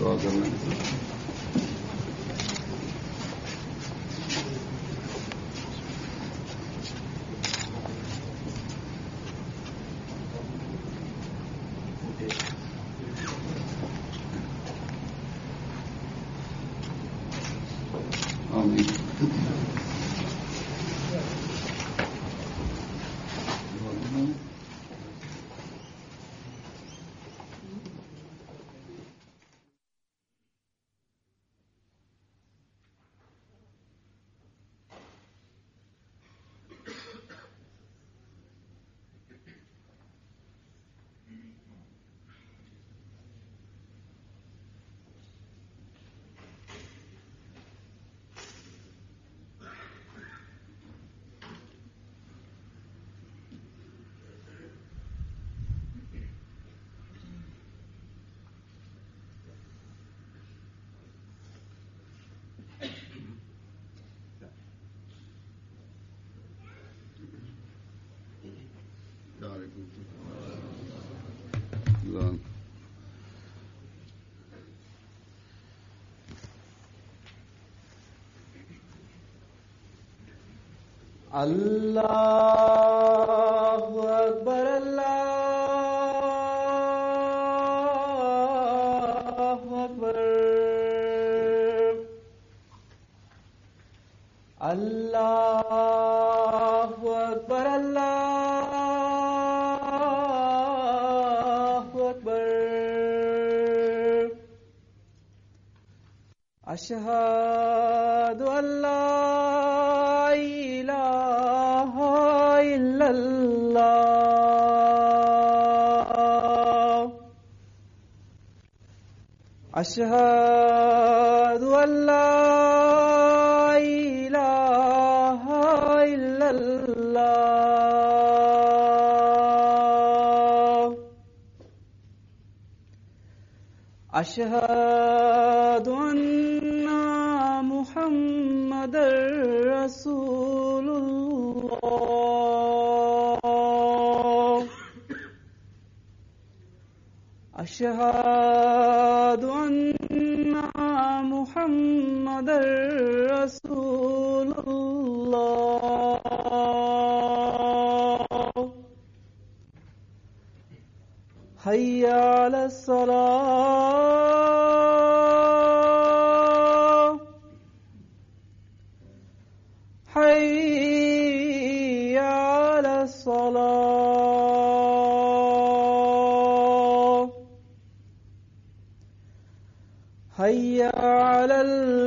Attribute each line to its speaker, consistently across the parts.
Speaker 1: दुआ कर लें आमीन Güzel.
Speaker 2: अल्लाहु अकबर अल्लाहु अकबर अल्लाहु अकबर अल्लाहु अकबर أشهد أن لا إله إلا الله أشهد أن لا إله إلا الله أشهد أن محمد رسول الله أشهد أن محمد رسول الله حي على الصلاة حي على الصلاة حي على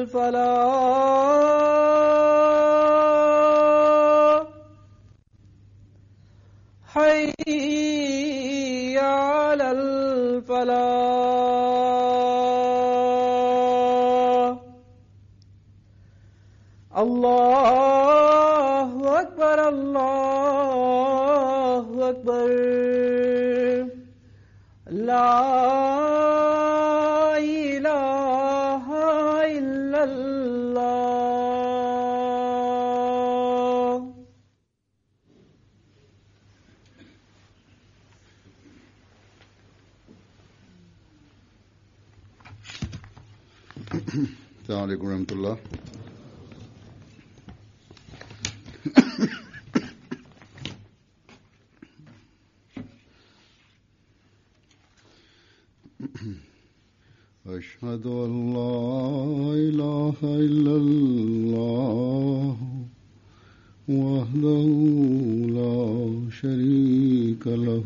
Speaker 2: الفلاح حي على الفلاح الله أكبر الله أكبر لا إله إلا الله
Speaker 1: السلام عليكم ورحمة الله أشهد أن لا إله إلا الله وحده لا شريك له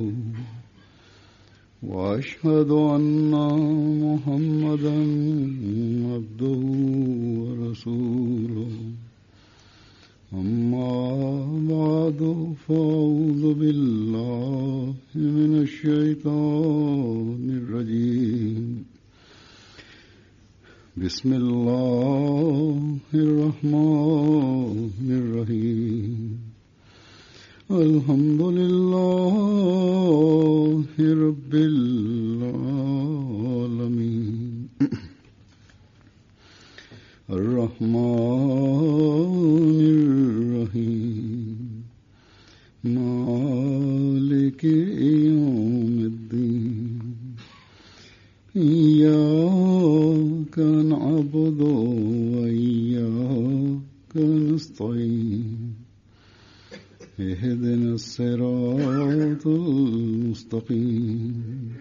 Speaker 1: وأشهد أن محمدا عبده ورسوله أما بعد فأعوذ بالله من الشيطان الرجيم بسم الله الرحمن الرحيم الحمد لله رب العالمين الرحمن الرحيم مالك يوم الدين إياك المستقيم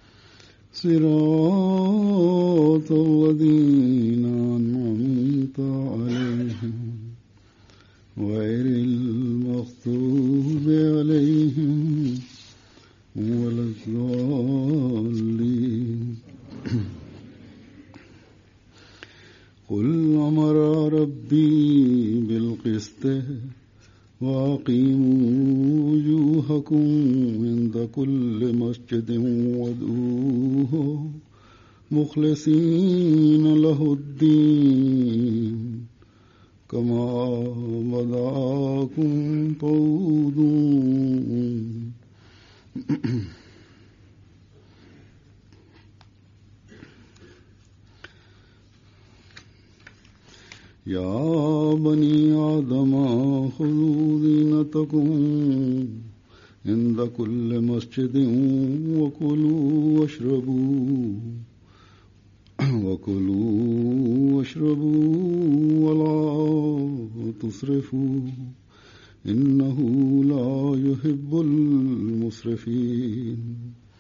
Speaker 1: صراط الذين أنعمت عليهم غير المغضوب عليهم ولا الضالين قل أمر ربي بالقسط وأقيموا وجوهكم عند كل مسجد وادعوه مخلصين له الدين كما بداكم تعودون يا بني آدم خذوا زينتكم عند كل مسجد وكلوا واشربوا وكلوا واشربوا ولا تسرفوا إنه لا يحب المسرفين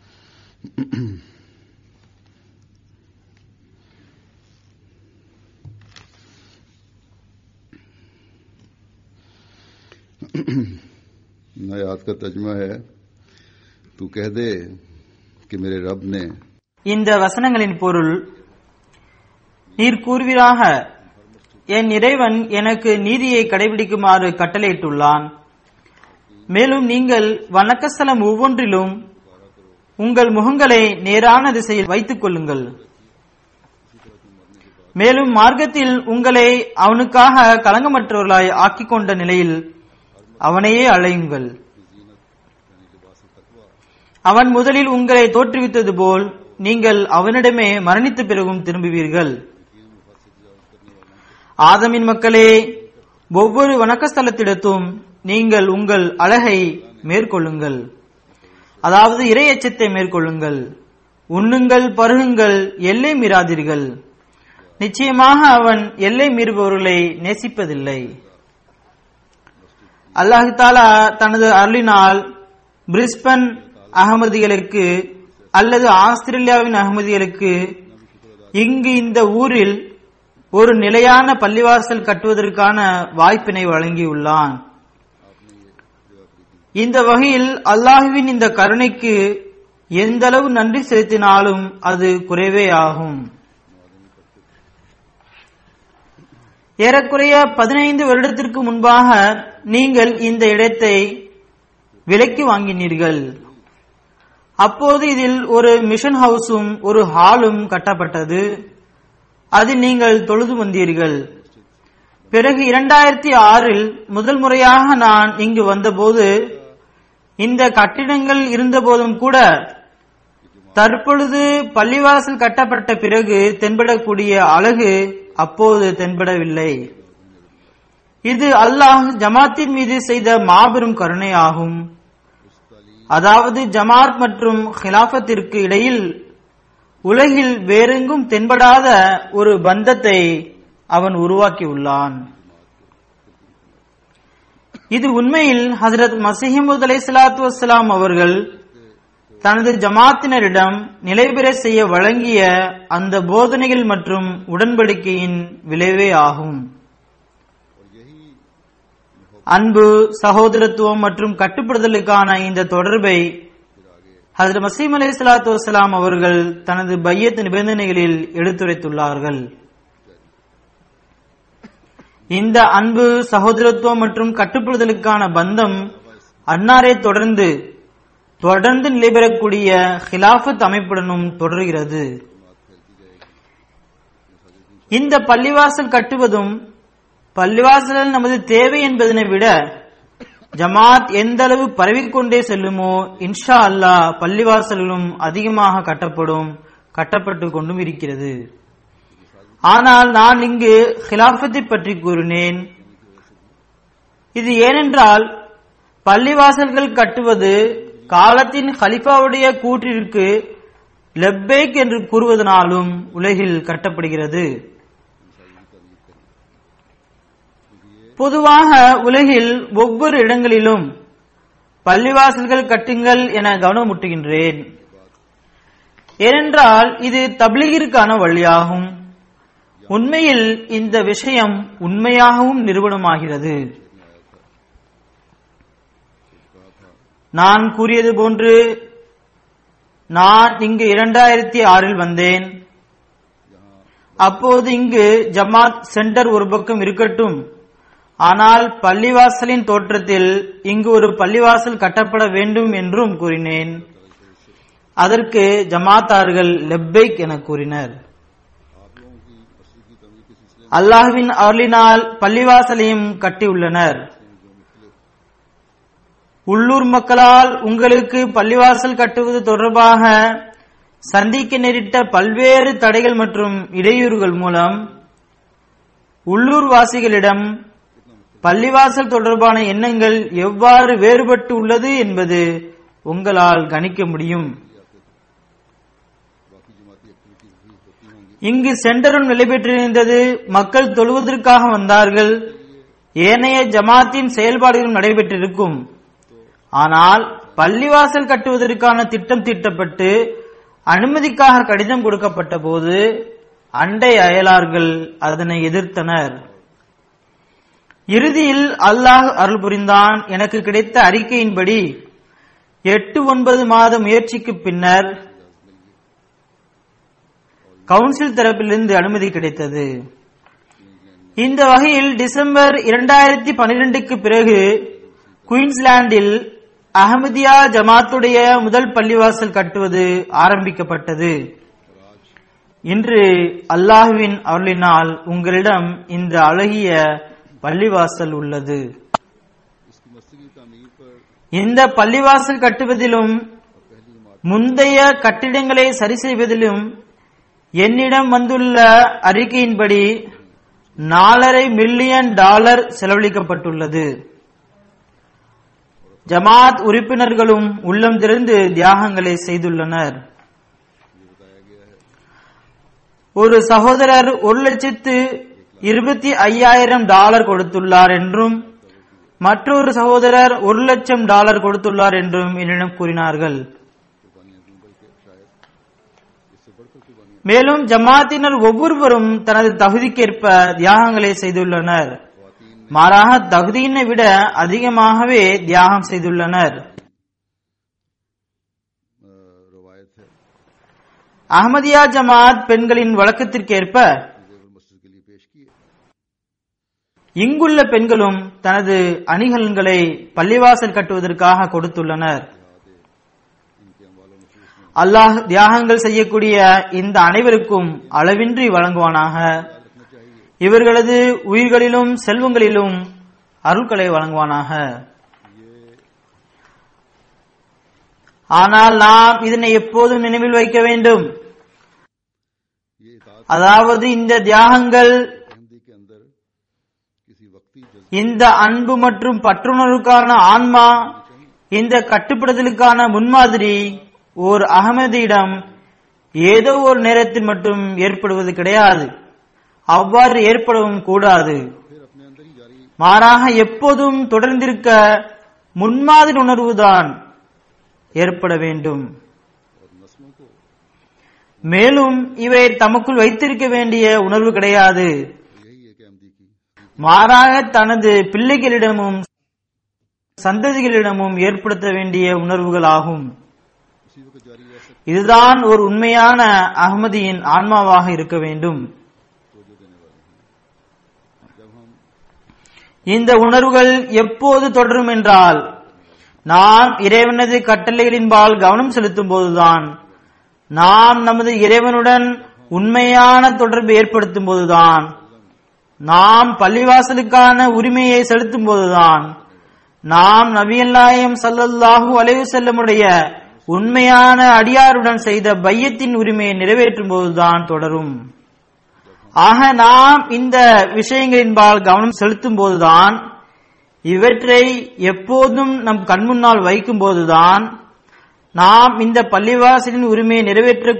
Speaker 1: आयात का तर्जमा है तू कह दे कि मेरे रब ने
Speaker 2: இந்த வசனங்களின் பொருள் நீர் கூறுவீராக என் இறைவன் எனக்கு நீதியை கடைபிடிக்குமாறு கட்டளையிட்டுள்ளான் மேலும் நீங்கள் வணக்கஸ்தலம் ஒவ்வொன்றிலும் உங்கள் முகங்களை நேரான திசையில் வைத்துக் கொள்ளுங்கள் மேலும் மார்க்கத்தில் உங்களை அவனுக்காக களங்கமற்றவர்களாய் ஆக்கிக் கொண்ட நிலையில் அவனையே அழையுங்கள் அவன் முதலில் உங்களை தோற்றுவித்தது போல் நீங்கள் அவனிடமே மரணித்த பிறகும் திரும்புவீர்கள் ஆதமின் மக்களே ஒவ்வொரு வணக்கஸ்தலத்திடத்தும் நீங்கள் உங்கள் அழகை மேற்கொள்ளுங்கள் அதாவது இறை எச்சத்தை மேற்கொள்ளுங்கள் உண்ணுங்கள் பருகுங்கள் எல்லை மீறாதீர்கள் நிச்சயமாக அவன் எல்லை மீறுபவர்களை நேசிப்பதில்லை அல்லாஹு தாலா தனது அருளினால் பிரிஸ்பன் அகமதிகளுக்கு அல்லது ஆஸ்திரேலியாவின் அகமதிகளுக்கு இங்கு இந்த ஊரில் ஒரு நிலையான பள்ளிவாசல் கட்டுவதற்கான வாய்ப்பினை வழங்கியுள்ளான் இந்த வகையில் அல்லாஹுவின் இந்த கருணைக்கு எந்த அளவு நன்றி செலுத்தினாலும் அது குறைவே ஆகும் ஏறக்குறைய பதினைந்து வருடத்திற்கு முன்பாக நீங்கள் இந்த இடத்தை விலைக்கு வாங்கினீர்கள் அப்போது இதில் ஒரு மிஷன் ஹவுஸும் ஒரு ஹாலும் கட்டப்பட்டது அதில் நீங்கள் தொழுது வந்தீர்கள் பிறகு இரண்டாயிரத்தி ஆறில் முதல் முறையாக நான் இங்கு வந்தபோது இந்த கட்டிடங்கள் இருந்தபோதும் கூட தற்பொழுது பள்ளிவாசல் கட்டப்பட்ட பிறகு தென்படக்கூடிய அழகு அப்போது தென்படவில்லை இது அல்லாஹ் ஜமாத்தின் மீது செய்த மாபெரும் கருணையாகும் அதாவது ஜமாத் மற்றும் ஹிலாபத்திற்கு இடையில் உலகில் வேறெங்கும் தென்படாத ஒரு பந்தத்தை அவன் உருவாக்கியுள்ளான் இது உண்மையில் ஹசரத் மசிஹமுத் அலை சலாத்து வசலாம் அவர்கள் தனது ஜமாத்தினரிடம் நிலைபெற செய்ய வழங்கிய அந்த போதனைகள் மற்றும் உடன்படிக்கையின் விளைவே ஆகும் அன்பு சகோதரத்துவம் மற்றும் கட்டுப்படுதலுக்கான இந்த தொடர்பை ஹசரத் மசீம் அலி சலாத்து வசலாம் அவர்கள் தனது பையத் நிபந்தனைகளில் எடுத்துரைத்துள்ளார்கள் இந்த அன்பு சகோதரத்துவம் மற்றும் கட்டுப்படுதலுக்கான பந்தம் அன்னாரை தொடர்ந்து தொடர்ந்து நிலைபெறக்கூடிய ஹிலாஃபத் அமைப்புடனும் தொடர்கிறது இந்த பள்ளிவாசல் கட்டுவதும் பள்ளிவாசல் நமது தேவை என்பதனை விட ஜமாத் எந்த அளவு பரவிக்கொண்டே செல்லுமோ இன்ஷா அல்லாஹ் பள்ளிவாசல்களும் அதிகமாக கட்டப்படும் கட்டப்பட்டு கொண்டும் இருக்கிறது ஆனால் நான் இங்கு ஹிலாஃபத்தை பற்றி கூறினேன் இது ஏனென்றால் பள்ளிவாசல்கள் கட்டுவது காலத்தின் ஹலிஃபாவுடைய கூற்றிற்கு லெப்பேக் என்று கூறுவதனாலும் உலகில் கட்டப்படுகிறது பொதுவாக உலகில் ஒவ்வொரு இடங்களிலும் பள்ளிவாசல்கள் கட்டுங்கள் என கவனமூட்டுகின்றேன் ஏனென்றால் இது தப்லீகிற்கான வழியாகும் உண்மையில் இந்த விஷயம் உண்மையாகவும் நிறுவனமாகிறது நான் கூறியது போன்று நான் இங்கு இரண்டாயிரத்தி ஆறில் வந்தேன் அப்போது இங்கு ஜமாத் சென்டர் ஒரு பக்கம் இருக்கட்டும் ஆனால் பள்ளிவாசலின் தோற்றத்தில் இங்கு ஒரு பள்ளிவாசல் கட்டப்பட வேண்டும் என்றும் கூறினேன் அதற்கு ஜமாத்தார்கள் லெப்பைக் என கூறினர் அல்லாஹ்வின் அருளினால் பள்ளிவாசலையும் கட்டியுள்ளனர் உள்ளூர் மக்களால் உங்களுக்கு பள்ளிவாசல் கட்டுவது தொடர்பாக சந்திக்க நேரிட்ட பல்வேறு தடைகள் மற்றும் இடையூறுகள் மூலம் உள்ளூர் வாசிகளிடம் பள்ளிவாசல் தொடர்பான எண்ணங்கள் எவ்வாறு வேறுபட்டு உள்ளது என்பது உங்களால் கணிக்க முடியும் இங்கு சென்டரும் நடைபெற்றிருந்தது மக்கள் தொழுவதற்காக வந்தார்கள் ஏனைய ஜமாத்தின் செயல்பாடுகளும் நடைபெற்றிருக்கும் ஆனால் பள்ளிவாசல் கட்டுவதற்கான திட்டம் தீட்டப்பட்டு அனுமதிக்காக கடிதம் கொடுக்கப்பட்ட போது அண்டை அயலார்கள் அதனை எதிர்த்தனர் இறுதியில் அல்லாஹ் அருள் புரிந்தான் எனக்கு கிடைத்த அறிக்கையின்படி எட்டு ஒன்பது மாத முயற்சிக்கு பின்னர் கவுன்சில் தரப்பிலிருந்து அனுமதி கிடைத்தது இந்த வகையில் டிசம்பர் இரண்டாயிரத்தி பனிரெண்டுக்கு பிறகு குயின்ஸ்லாண்டில் அகமதியா ஜமாத்துடைய முதல் பள்ளிவாசல் கட்டுவது ஆரம்பிக்கப்பட்டது இன்று அல்லாஹுவின் அருளினால் உங்களிடம் இந்த அழகிய பள்ளிவாசல் உள்ளது இந்த பள்ளிவாசல் கட்டுவதிலும் முந்தைய கட்டிடங்களை சரி செய்வதிலும் என்னிடம் வந்துள்ள அறிக்கையின்படி நாலரை மில்லியன் டாலர் செலவழிக்கப்பட்டுள்ளது ஜமாத் உறுப்பினர்களும் உள்ளம் திறந்து தியாகங்களை செய்துள்ளனர் ஒரு சகோதரர் ஒரு லட்சத்து இருபத்தி ஐயாயிரம் டாலர் கொடுத்துள்ளார் என்றும் மற்றொரு சகோதரர் ஒரு லட்சம் டாலர் கொடுத்துள்ளார் என்றும் என்னிடம் கூறினார்கள் மேலும் ஜமாத்தினர் ஒவ்வொருவரும் தனது தகுதிக்கேற்ப தியாகங்களை செய்துள்ளனர் மாறாக தகுதியினை விட அதிகமாகவே தியாகம் செய்துள்ளனர்
Speaker 1: रवायत है
Speaker 2: அஹமதியா ஜமாத் பெண்களின் வழக்கத்திற்கேற்ப
Speaker 1: जेवर मस्जिद के लिए पेश किए
Speaker 2: இங்குள்ள பெண்களும் தனது அணிகலன்களை பள்ளிவாசல் கட்டுவதற்காக கொடுத்துள்ளனர் அல்லாஹ் தியாகங்கள் செய்யக்கூடிய இந்த அனைவருக்கும் அளவின்றி வழங்குவானாக இவர்களது உயிர்களிலும் செல்வங்களிலும் அருள்களை வழங்குவானாக ஆனால் நாம் இதனை எப்போதும் நினைவில் வைக்க வேண்டும்
Speaker 1: ये इतात
Speaker 2: அதாவது இந்த தியாகங்கள்
Speaker 1: अहमदी के अंदर किसी वक्ती जज्बे
Speaker 2: இந்த அன்பு மற்றும் பற்றுணர்வுக்கான ஆன்மா இந்த கட்டுப்படுதலுக்கான முன்மாதிரி ஓர் அகமதியிடம் ஏதோ ஒரு நேரத்தில் மட்டும் ஏற்படுவது கிடையாது அவ்வாறு ஏற்படவும் கூடாது
Speaker 1: फिर अपने अंदर ही जारी
Speaker 2: மாறாக எப்போதும் தொடர்ந்திருக்க முன்மாதிரி உணர்வுதான் ஏற்பட வேண்டும்
Speaker 1: और नस्लों को
Speaker 2: மேலும் இவை தமக்குள் வைத்திருக்க வேண்டிய உணர்வு கிடையாது
Speaker 1: यही एक अहमदी की
Speaker 2: மாறாக தனது பிள்ளைகளிடமும் சந்ததிகளிடமும் ஏற்படுத்த வேண்டிய உணர்வுகளாகும்
Speaker 1: उसी वक्त जारी रह सकती
Speaker 2: இதுதான் ஒரு உண்மையான அகமதியின் ஆன்மாவாக இருக்க வேண்டும்
Speaker 1: तवज्जो देने वाले हैं जब हम
Speaker 2: இந்த உணர்வுகள் எப்போது தொடரும் என்றால் நாம் இறைவனது கட்டளைகளின்பால் கவனம் செலுத்தும் போதுதான் நாம் நமது இறைவனுடன் உண்மையான தொடர்பு ஏற்படுத்தும் போதுதான் நாம் பள்ளிவாசலுக்கான உரிமையை செலுத்தும் போதுதான் நாம் நபியல்லாயம் ஸல்லல்லாஹு அலைஹி செல்லமுடைய உண்மையான அடியாருடன் செய்த பையத்தின் உரிமையை நிறைவேற்றும் போதுதான் தொடரும் ஆக நாம் இந்த விஷயங்களின்பால் கவனம் செலுத்தும் போதுதான் இவற்றை எப்போதும் நம் கண்முன்னால் வைக்கும் போதுதான் நாம் இந்த பள்ளிவாசலின் உரிமையை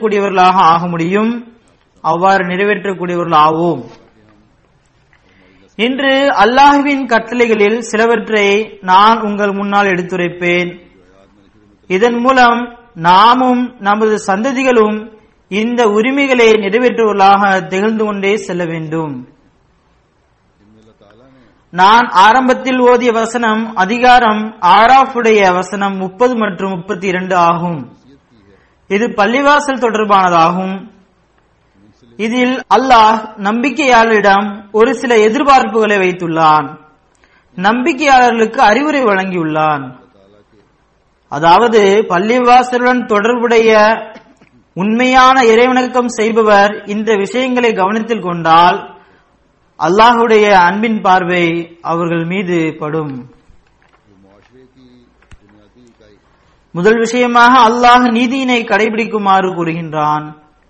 Speaker 2: நிறைவேற்றக்கூடியவர்களாக ஆக முடியும் அவ்வாறு நிறைவேற்றக்கூடியவர்கள் ஆவோம் இன்று அல்லாஹுவின் கட்டளைகளில் சிலவற்றை நான் உங்கள் முன்னால் எடுத்துரைப்பேன் இதன் மூலம் நாமும் நமது சந்ததிகளும் இந்த உரிமைகளை நிறைவேற்றுவர்களாக திகழ்ந்து கொண்டே செல்ல வேண்டும்
Speaker 1: जिनमें अल्लाह ताला ने
Speaker 2: நான் ஆரம்பத்தில் ஓதிய வசனம் அதிகாரம் ஆராஃபுடைய வசனம் முப்பது மற்றும் முப்பத்தி இரண்டு ஆகும்
Speaker 1: वसीयत की है
Speaker 2: இது பள்ளிவாசல் தொடர்பானதாகும் இதில் அல்லாஹ் நம்பிக்கையாளரிடம் ஒரு சில எதிர்பார்ப்புகளை வைத்துள்ளான் நம்பிக்கையாளர்களுக்கு அறிவுரை வழங்கியுள்ளான்
Speaker 1: ताला के
Speaker 2: அதாவது பள்ளிவாசலுடன் தொடர்புடைய உண்மையான இறைவணக்கம் செய்பவர் இந்த விஷயங்களை கவனத்தில் கொண்டால் அல்லாஹுடைய அன்பின் பார்வை அவர்கள் மீது படும்
Speaker 1: जो मुआशरे की बुनियादी इकाई
Speaker 2: முதல் விஷயமாக அல்லாஹ் நீதியினை கடைபிடிக்குமாறு கூறுகின்றான்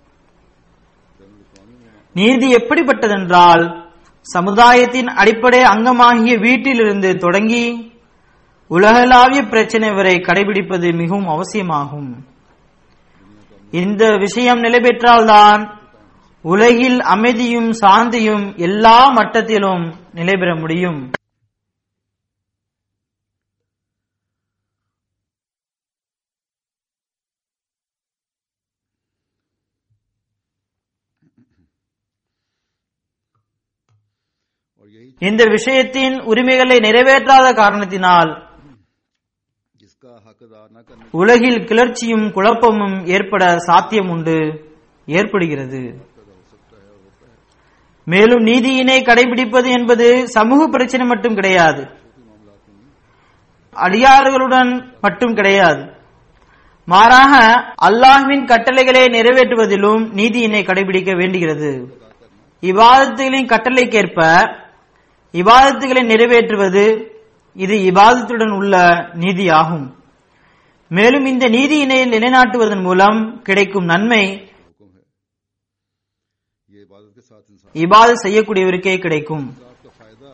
Speaker 2: நீதி எப்படிப்பட்டதென்றால் சமுதாயத்தின் அடிப்படை அங்கமாகிய வீட்டிலிருந்து தொடங்கி உலகளாவிய பிரச்சனை வரை கடைபிடிப்பது மிகவும் அவசியமாகும் இந்த விஷயம் நிலைபெற்றால்தான் உலகில் அமைதியும் சாந்தியும் எல்லா மட்டத்திலும் நிலைபெற முடியும்
Speaker 1: और यही
Speaker 2: இந்த விஷயத்தின் உரிமைகளை நிறைவேற்றாத காரணத்தினால்
Speaker 1: जिसका हक अदा न करने
Speaker 2: உலகில் கிளர்ச்சியும் குழப்பமும் ஏற்பட சாத்தியம் உண்டு ஏற்படுகிறது மேலும் நீதியினை கடைபிடிப்பது என்பது சமூக பிரச்சனை மட்டும் கிடையாது அடியார்களுடன் மட்டும் கிடையாது மாறாக அல்லாஹ்வின் கட்டளைகளை நிறைவேற்றுவதிலும் நீதியினை கடைபிடிக்க வேண்டுகிறது இபாதத்துகளின் கட்டளைக்கேற்ப இபாதத்துகளை நிறைவேற்றுவது இது இபாதத்துடன் உள்ள நீதியாகும் மேலும் இந்த நீதியினை நிலைநாட்டுவதன் மூலம் கிடைக்கும் நன்மை
Speaker 1: हुक्म है ये इबादत के साथ इंसान
Speaker 2: இபாதத் செய்யக்கூடியவருக்கே கிடைக்கும்
Speaker 1: का फायदा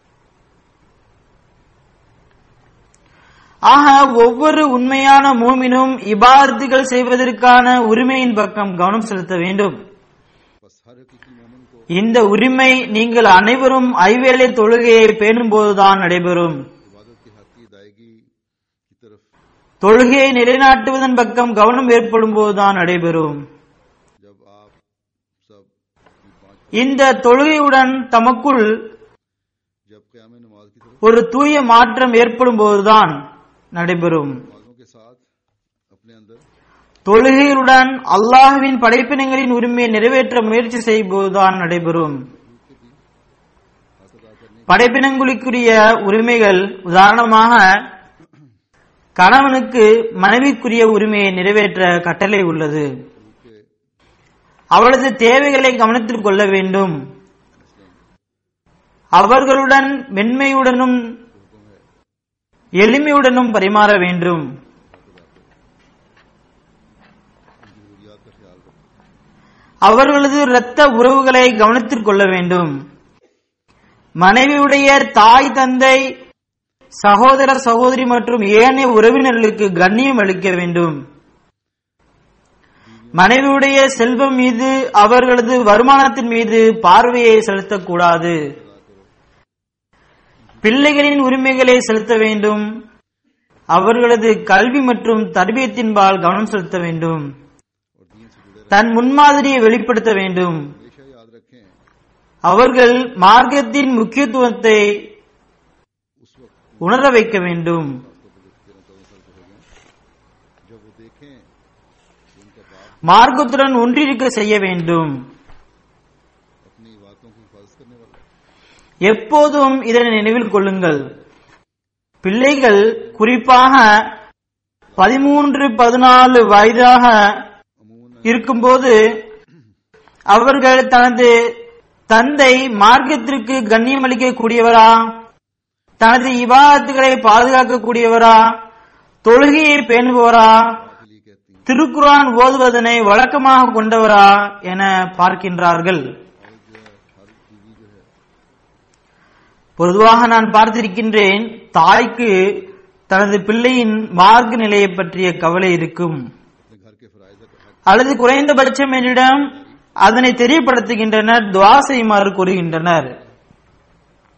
Speaker 2: ஆக ஒவ்வொரு உண்மையான மூமினும் இபாதத்துகள் செய்வதற்கான உரிமையின் பக்கம் கவனம் செலுத்த வேண்டும்
Speaker 1: बस हर हकीकी मोमिन को
Speaker 2: இந்த உரிமை நீங்கள் அனைவரும் ஐவேளை தொழுகையை பேணும் போதுதான் நடைபெறும்
Speaker 1: इबादत की हक की अदायगी की तरफ
Speaker 2: தொழுகையை நிலைநாட்டுவதன் பக்கம் கவனம் ஏற்படும் போதுதான் நடைபெறும்
Speaker 1: जब आप सब अपनी पांच
Speaker 2: இந்த தொழுகையுடன் தமக்குள்
Speaker 1: जब क़याम नमाज की तरफ
Speaker 2: ஒரு தூய மாற்றம் ஏற்படும் போதுதான் நடைபெறும்
Speaker 1: नमाजों के साथ अपने अंदर
Speaker 2: தொழுகையுடன் அல்லாஹ்வின் படைப்பினங்களின் உரிமையை நிறைவேற்ற முயற்சி செய்யும் போதுதான் நடைபெறும்
Speaker 1: हक अदा करने
Speaker 2: படைப்பினங்களுக்குரிய உரிமைகள் உதாரணமாக கணவனுக்கு மனைவிக்குரிய உரிமையை நிறைவேற்ற கட்டளை உள்ளது
Speaker 1: के
Speaker 2: அவளது தேவைகளை கவனத்தில் கொள்ள வேண்டும் அவர்களுடன் மென்மையுடனும் எளிமையுடனும் பரிமாற வேண்டும்
Speaker 1: जरूरियात का ख्याल रखें
Speaker 2: அவர்களது இரத்த உறவுகளை கவனத்தில் கொள்ள வேண்டும் மனைவியுடைய தாய் தந்தை சகோதரர் சகோதரி மற்றும் ஏனைய உறவினர்களுக்கு கண்ணியம் அளிக்க வேண்டும் மனைவியுடைய செல்வம் மீது அவர்களது வருமானத்தின் மீது பார்வையை செலுத்தக்கூடாது பிள்ளைகளின் உரிமைகளை செலுத்த வேண்டும் அவர்களது கல்வி மற்றும் தர்பியத்தின்பால் கவனம் செலுத்த வேண்டும்
Speaker 1: और दीन से जुड़े
Speaker 2: தன் मुன்மாதிரியை வெளிப்படுத்த வேண்டும்
Speaker 1: हमेशा याद रखें
Speaker 2: அவர்கள் மார்க்கத்தின் முக்கியத்துவத்தை
Speaker 1: उस वक्त
Speaker 2: உணர வைக்க வேண்டும்
Speaker 1: तेरह चौदह साल के हो गए जब वो देखें कि उनका बाप
Speaker 2: மார்க்கத்துடன் ஒன்றிருக்க செய்ய வேண்டும்
Speaker 1: अपनी बातों की हिफाजत करने वाला
Speaker 2: எப்போதும் இதனை நினைவில் கொள்ளுங்கள் பிள்ளைகள் குறிப்பாக பதிமூன்று பதினாலு வயதாக
Speaker 1: अमूमन
Speaker 2: இருக்கும்போது அவர்கள் தனது தந்தை மார்க்கத்திற்கு கண்ணியம் அளிக்கக்கூடியவரா தனது இபாதத்துகளை பாதுகாக்கக்கூடியவரா தொழுகையை பேணுபவரா
Speaker 1: लिए कहती हैं
Speaker 2: திருக்குரான் ஓதுவதனை வழக்கமாக கொண்டவரா என பார்க்கின்றார்கள் பொதுவாக நான் பார்த்திருக்கின்றேன் தாய்க்கு தனது பிள்ளையின் மார்க்க நிலையை பற்றிய கவலை இருக்கும்
Speaker 1: अपने घर के फराइज का हक
Speaker 2: அல்லது குறைந்தபட்சம் என்னிடம் அதனை தெரியப்படுத்துகின்றனர் துவா செய்யுமாறு கூறுகின்றனர்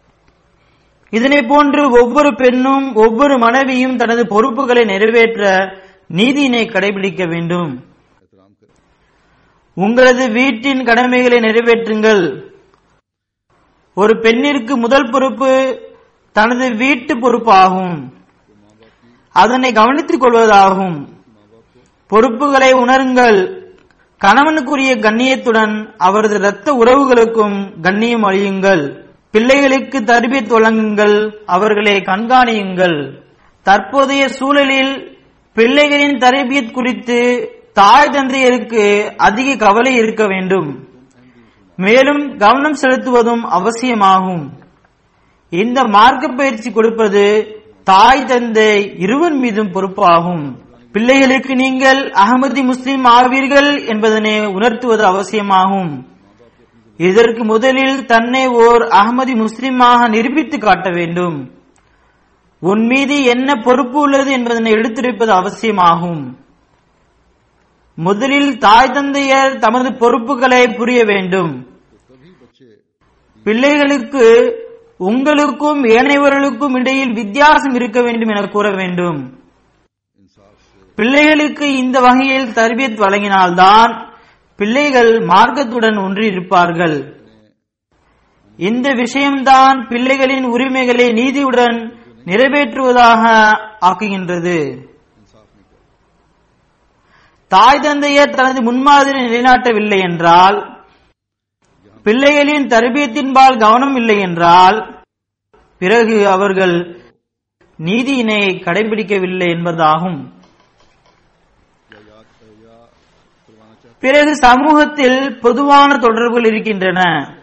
Speaker 2: இதனை போன்று ஒவ்வொரு பெண்ணும் ஒவ்வொரு மனைவியும் தனது பொறுப்புகளை நிறைவேற்ற நீதியினை கடைபிடிக்க வேண்டும்
Speaker 1: एहतराम करें
Speaker 2: உங்களது வீட்டின் கடமைகளை நிறைவேற்றுங்கள் ஒரு பெண்ணிற்கு முதல் பொறுப்பு தனது வீட்டு பொறுப்பாகும் அதனை கவனித்துக் கொள்வதாகும் பொறுப்புகளை உணருங்கள் கணவனுக்குரிய கண்ணியத்துடன் அவரது இரத்த உறவுகளுக்கும் கண்ணியம் அழியுங்கள் பிள்ளைகளுக்கு தர்பியத் வழங்குங்கள் அவர்களை கண்காணியுங்கள் தற்போதைய சூழலில் பிள்ளைகளின் தர்பியத் குறித்து தாய் தந்தையருக்கு அதிக கவலை இருக்க வேண்டும் மேலும் கவனம் செலுத்துவதும் அவசியமாகும் இந்த மார்க்க பயிற்சி கொடுப்பது தாய் தந்தை இருவர் மீதும் பொறுப்பாகும் பிள்ளைகளுக்கு நீங்கள் அகமதி முஸ்லிம் ஆவீர்கள் என்பதனை உணர்த்துவது அவசியமாகும் இதற்கு முதலில் தன்னை ஓர் அகமதி முஸ்லிமாக நிரூபித்து காட்ட வேண்டும் உன் மீது என்ன பொறுப்பு உள்ளது என்பதனை எடுத்துரைப்பது அவசியமாகும் முதலில் தாய் தந்தையர் தமது பொறுப்புகளை புரிய வேண்டும்
Speaker 1: तभी बच्चे
Speaker 2: பிள்ளைகளுக்கு உங்களுக்கும் ஏனையவர்களுக்கும் இடையில் வித்தியாசம் இருக்க வேண்டும் என கூற வேண்டும்
Speaker 1: इंसाफ से
Speaker 2: பிள்ளைகளுக்கு இந்த வகையில் தர்பியத் வழங்கினால்தான் பிள்ளைகள் மார்க்கத்துடன் ஒன்றியிருப்பார்கள் இந்த விஷயம்தான் பிள்ளைகளின் உரிமைகளை நீதியுடன் நிறைவேற்றுவதாக ஆக்குகின்றது
Speaker 1: इंसाफ नहीं करते
Speaker 2: தாய் தந்தையர் தனது முன்மாதிரி நிலைநாட்டவில்லை என்றால் பிள்ளைகளின் தர்பியத்தின்பால் கவனம் இல்லை என்றால் பிறகு அவர்கள் நீதியினை கடைபிடிக்கவில்லை என்பதாகும்
Speaker 1: या याद या करवाना चाहते
Speaker 2: பிறகு சமூகத்தில் பொதுவான தொடர்புகள் இருக்கின்றன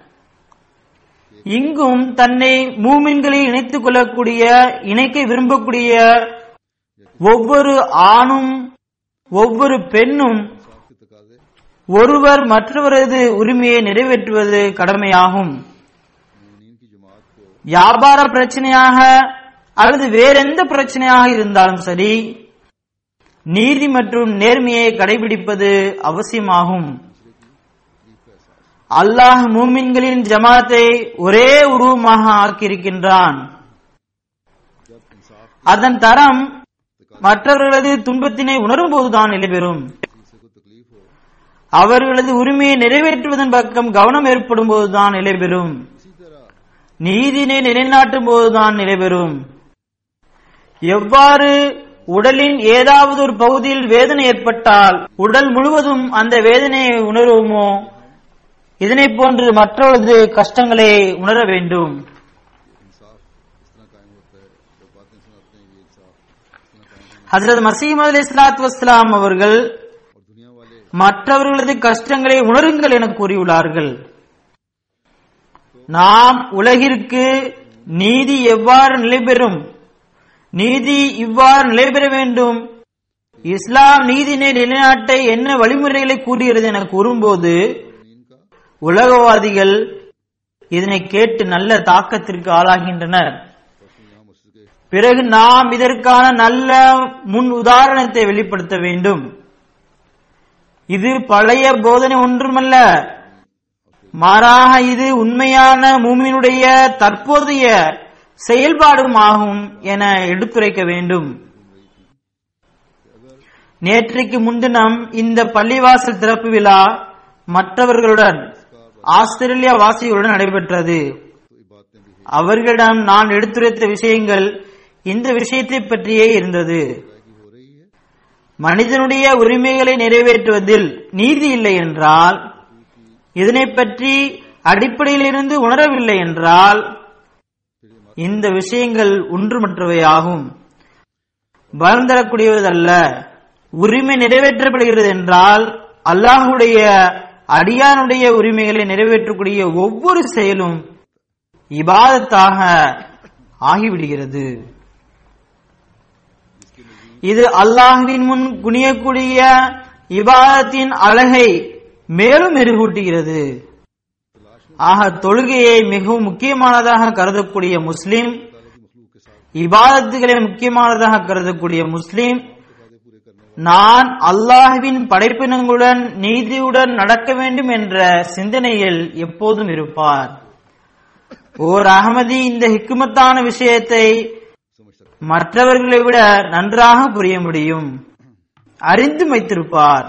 Speaker 2: இங்கும் தன்னை மூமின்களை இணைத்துக் கொள்ளக்கூடிய இணைக்க விரும்பக்கூடிய ஒவ்வொரு ஆணும் ஒவ்வொரு பெண்ணும்
Speaker 1: इंसाफ के तकाजे
Speaker 2: ஒருவர் மற்றவரது உரிமையை நிறைவேற்றுவது கடமையாகும்
Speaker 1: मोमिनीन की जमात को
Speaker 2: வியாபார பிரச்சனையாக அல்லது வேறெந்த பிரச்சனையாக இருந்தாலும் சரி நீதி மற்றும் நேர்மையை கடைபிடிப்பது அவசியமாகும் அல்லாஹ் மூமின்களின் ஜமாத்தை ஒரே உருவமாக ஆக்கியிருக்கின்றான்
Speaker 1: जब इंसाफ
Speaker 2: அதன் தரம் மற்றவர்களது துன்பத்தினை உணரும்போதுதான் நிலைபெறும்
Speaker 1: किसी से कोई तकलीफ हो
Speaker 2: அவர்களது உரிமையை நிறைவேற்றுவதன் பக்கம் கவனம் ஏற்படும் போதுதான் நிலைபெறும்
Speaker 1: इसी तरह
Speaker 2: நீதினை நிலைநாட்டும் போதுதான் நிலைபெறும் எவ்வாறு உடலின் ஏதாவது ஒரு பகுதியில் வேதனை ஏற்பட்டால் உடல் முழுவதும் அந்த வேதனையை உணருவோமோ இதனை போன்று மற்றவர்களது கஷ்டங்களை உணர வேண்டும்
Speaker 1: इंसाफ इस तरह कायम होता है जब बातें सुनाते हैं ये इंसाफ इस तरह कायम होना
Speaker 2: ஹசரத் மசீம் அலி இஸ்லாத் வஸ்லாம் அவர்கள்
Speaker 1: और दुनिया वाले
Speaker 2: மற்றவர்களது கஷ்டங்களை உணருங்கள் என கூறியுள்ளார்கள் நாம் உலகிற்கு நீதி எவ்வாறு நிலைபெறும் நீதி இவ்வாறு நிலைபெற வேண்டும் இஸ்லாம் நீதினை நிலைநாட்ட என்ன வழிமுறைகளை கூறுகிறது என கூறும்போது
Speaker 1: मोमिनीन का
Speaker 2: உலகவாதிகள் இதனை கேட்டு நல்ல தாக்கத்திற்கு ஆளாகின்றனர்
Speaker 1: परसों यहाँ मस्जिद के
Speaker 2: பிறகு நாம் இதற்கான நல்ல முன் உதாரணத்தை வெளிப்படுத்த வேண்டும் இது பழைய போதனை ஒன்றுமல்ல மாறாக இது உண்மையான மூமியினுடைய தற்போதைய செயல்பாடுமாகும் என எடுத்துரைக்க வேண்டும் நேற்றைக்கு முன்தினம் இந்த பள்ளிவாசல் திறப்பு விழா மற்றவர்களுடன் ஆஸ்திரேலியா வாசிகளுடன் நடைபெற்றது
Speaker 1: तो ये बातें भी
Speaker 2: அவர்களிடம் நான் எடுத்துரைத்த விஷயங்கள் இந்த விஷயத்தை பற்றியே இருந்தது
Speaker 1: की हो रही है
Speaker 2: மனிதனுடைய உரிமைகளை நிறைவேற்றுவதில் நீதி இல்லை என்றால் இதனை பற்றி அடிப்படையில் இருந்து உணரவில்லை என்றால் இந்த விஷயங்கள் ஒன்றுமற்றவையாகும் பலம் தரக்கூடியதல்ல உரிமை நிறைவேற்றப்படுகிறது என்றால் அல்லாஹுடைய அடியானுடைய உரிமைகளை நிறைவேற்றக்கூடிய ஒவ்வொரு செயலும் இபாதத்தாக ஆகிவிடுகிறது இது அல்லாஹ்வின் முன் குனியக்கூடிய இபாதத்தின் அழகை மேலும் மெருகூட்டுகிறது ஆக தொழுகையை மிகவும் முக்கியமானதாக கருதக்கூடிய முஸ்லிம் இபாதத்துகளை முக்கியமானதாக கருதக்கூடிய முஸ்லிம் நான் அல்லாஹ்வின் படைப்பினங்களுடன் நீதியுடன் நடக்க வேண்டும் என்ற சிந்தனையில் எப்போதும் இருப்பார் ஓர் அகமதி இந்த ஹிக்குமத்தான விஷயத்தை
Speaker 1: समझ सकता
Speaker 2: மற்றவர்களை விட நன்றாக புரிய முடியும் அறிந்து வைத்திருப்பார்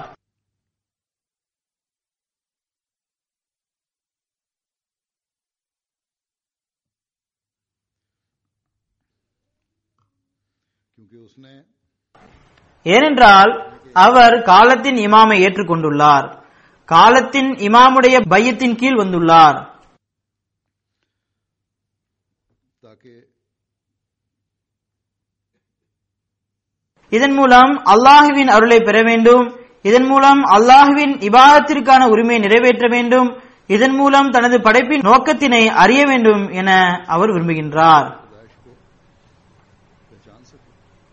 Speaker 1: क्योंकि उसने
Speaker 2: ஏனென்றால் அவர் காலத்தின் இமாமை ஏற்றுக்கொண்டுள்ளார் காலத்தின் இமாமுடைய பையத்தின் கீழ் வந்துள்ளார்
Speaker 1: ताकि
Speaker 2: இதன் மூலம் அல்லாஹுவின் அருளை பெற வேண்டும் இதன் மூலம் அல்லாஹுவின் இபாதத்திற்கான உரிமையை நிறைவேற்ற வேண்டும் இதன் மூலம் தனது படைப்பின் நோக்கத்தினை அறிய வேண்டும் என அவர் விரும்புகின்றார்
Speaker 1: पैदाइश को पहचान सके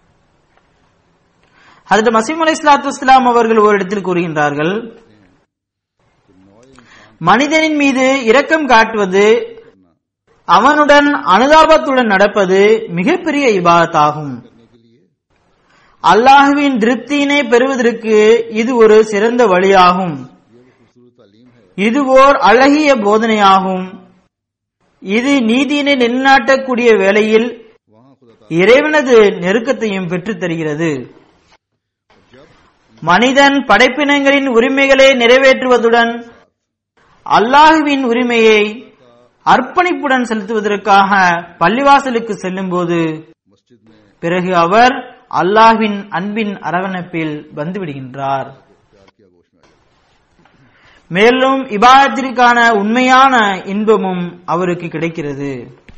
Speaker 2: ஹதரத் மசீம் அலை இஸ்லாத்து அவர்கள் ஒரு இடத்தில் கூறுகின்றார்கள்
Speaker 1: कि नौए इंसान
Speaker 2: மனிதனின் மீது இரக்கம் காட்டுவது
Speaker 1: करना
Speaker 2: அவனுடன் அனுதாபத்துடன் நடப்பது மிகப்பெரிய இபாதத்தாகும்
Speaker 1: करने के लिए
Speaker 2: அல்லாஹுவின் திருப்தியினை பெறுவதற்கு இது ஒரு சிறந்த வழியாகும்
Speaker 1: ये वो खूबसूरत तालीम है
Speaker 2: இது ஓர் அழகிய போதனையாகும் இது நீதியினை நிலைநாட்டக்கூடிய வேளையில்
Speaker 1: वहाँ खुदा ताला
Speaker 2: இறைவனது நெருக்கத்தையும் பெற்றுத் தருகிறது
Speaker 1: जब
Speaker 2: மனிதன் படைப்பினங்களின் உரிமைகளை நிறைவேற்றுவதுடன் அல்லாஹுவின் உரிமையை அர்ப்பணிப்புடன் செலுத்துவதற்காக பள்ளிவாசலுக்கு செல்லும்போது
Speaker 1: मस्जिद में
Speaker 2: பிறகு அவர் அல்லாஹ்வின் அன்பின் அரவணைப்பில் வந்துவிடுகின்றார்
Speaker 1: प्यार की आगोश में आ जाता
Speaker 2: மேலும் இபாதத்திற்கான உண்மையான இன்பமும் அவருக்கு கிடைக்கிறது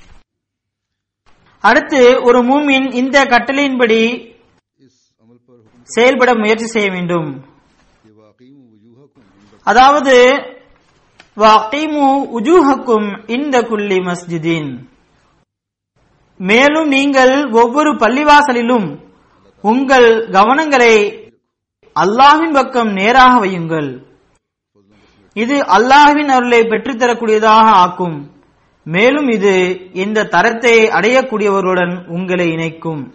Speaker 2: அடுத்து ஒரு மூமின் இந்த கட்டளையின்படி
Speaker 1: है इस अमल पर हुक्म
Speaker 2: செயல்பட முயற்சி செய்ய வேண்டும்
Speaker 1: कि वाकीम वजूहकुम इंद
Speaker 2: அதாவது வகீமு உஜூஹக்கும் இந்த குல்லி மஸ்ஜிதின் மேலும் நீங்கள் ஒவ்வொரு பள்ளிவாசலிலும் உங்கள் கவனங்களை அல்லாஹ்வின் பக்கம் நேராக வையுங்கள் இது அல்லாஹ்வின் அருளை பெற்றுத்தரக்கூடியதாக ஆக்கும் மேலும் இது இந்த தரத்தை அடையக்கூடியவர்களுடன் உங்களை இணைக்கும்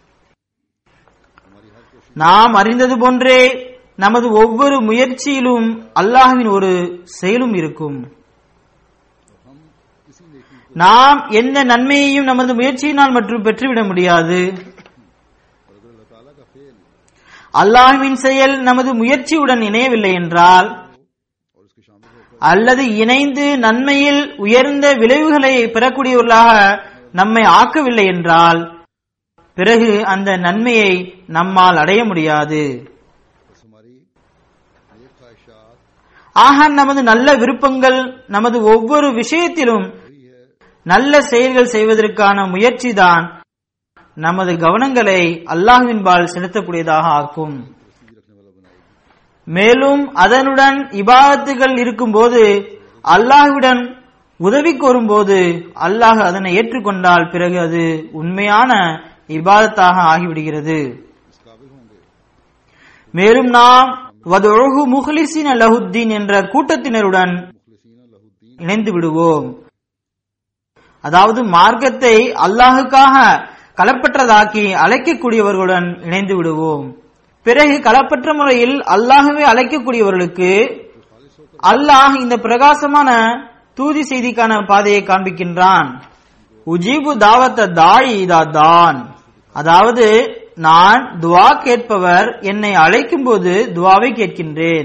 Speaker 2: நாம் அறிந்தது போன்றே நமது ஒவ்வொரு முயற்சியிலும் அல்லாஹ்வின் ஒரு செயலும் இருக்கும்
Speaker 1: हम किसी नेकी को
Speaker 2: நாம் எந்த நன்மையையும் நமது முயற்சியினால் மற்றும் பெற்றுவிட முடியாது
Speaker 1: और अगर अल्लाह ताला का फेल
Speaker 2: அல்லாஹ்வின் செயல் நமது முயற்சியுடன் இணையவில்லை என்றால்
Speaker 1: और उसके शामिल होकर
Speaker 2: அல்லது இணைந்து நன்மையில் உயர்ந்த விளைவுகளை பெறக்கூடியவர்களாக நம்மை ஆக்கவில்லை என்றால் பிறகு அந்த நன்மையை நம்மால் அடைய முடியாது
Speaker 1: बस हमारी नेक ख्वाहिशात
Speaker 2: ஆக நமது நல்ல விருப்பங்கள் நமது ஒவ்வொரு விஷயத்திலும்
Speaker 1: वही है
Speaker 2: நல்ல செயல்கள் செய்வதற்கான முயற்சிதான் நமது கவனங்களை அல்லாஹ்வின்பால் செலுத்தக்கூடியதாக ஆக்கும்
Speaker 1: रसीद रखने वाला बनाएगी
Speaker 2: மேலும் அதனுடன் இபாதத்துகள் இருக்கும்போது அல்லாஹ்விடம் உதவி கோரும்போது அல்லாஹ் அதனை ஏற்றுக்கொண்டால் பிறகு அது உண்மையான இபாதத்தாக ஆகிவிடுகிறது
Speaker 1: इस काबिल होंगे
Speaker 2: மேலும் நாம் வதுஹு முஹ்லிசின் லஹுத்தீன் என்ற கூட்டத்தினருடன்
Speaker 1: मुखलिसीन लहुद्दीन
Speaker 2: இணைந்து விடுவோம் அதாவது மார்க்கத்தை அல்லாஹுக்காக களப்பற்றதாக்கி அழைக்கக்கூடியவர்களுடன் இணைந்து விடுவோம் பிறகு களப்பற்ற முறையில் அல்லாஹுவே அழைக்கக்கூடியவர்களுக்கு அல்லாஹ் இந்த பிரகாசமான தூதி செய்திக்கான பாதையை காண்பிக்கின்றான் உஜீபு தாவத்த தாழி இதா தான் அதாவது நான் துவா கேட்பவர் என்னை அழைக்கும் போது துவாவை கேட்கின்றேன்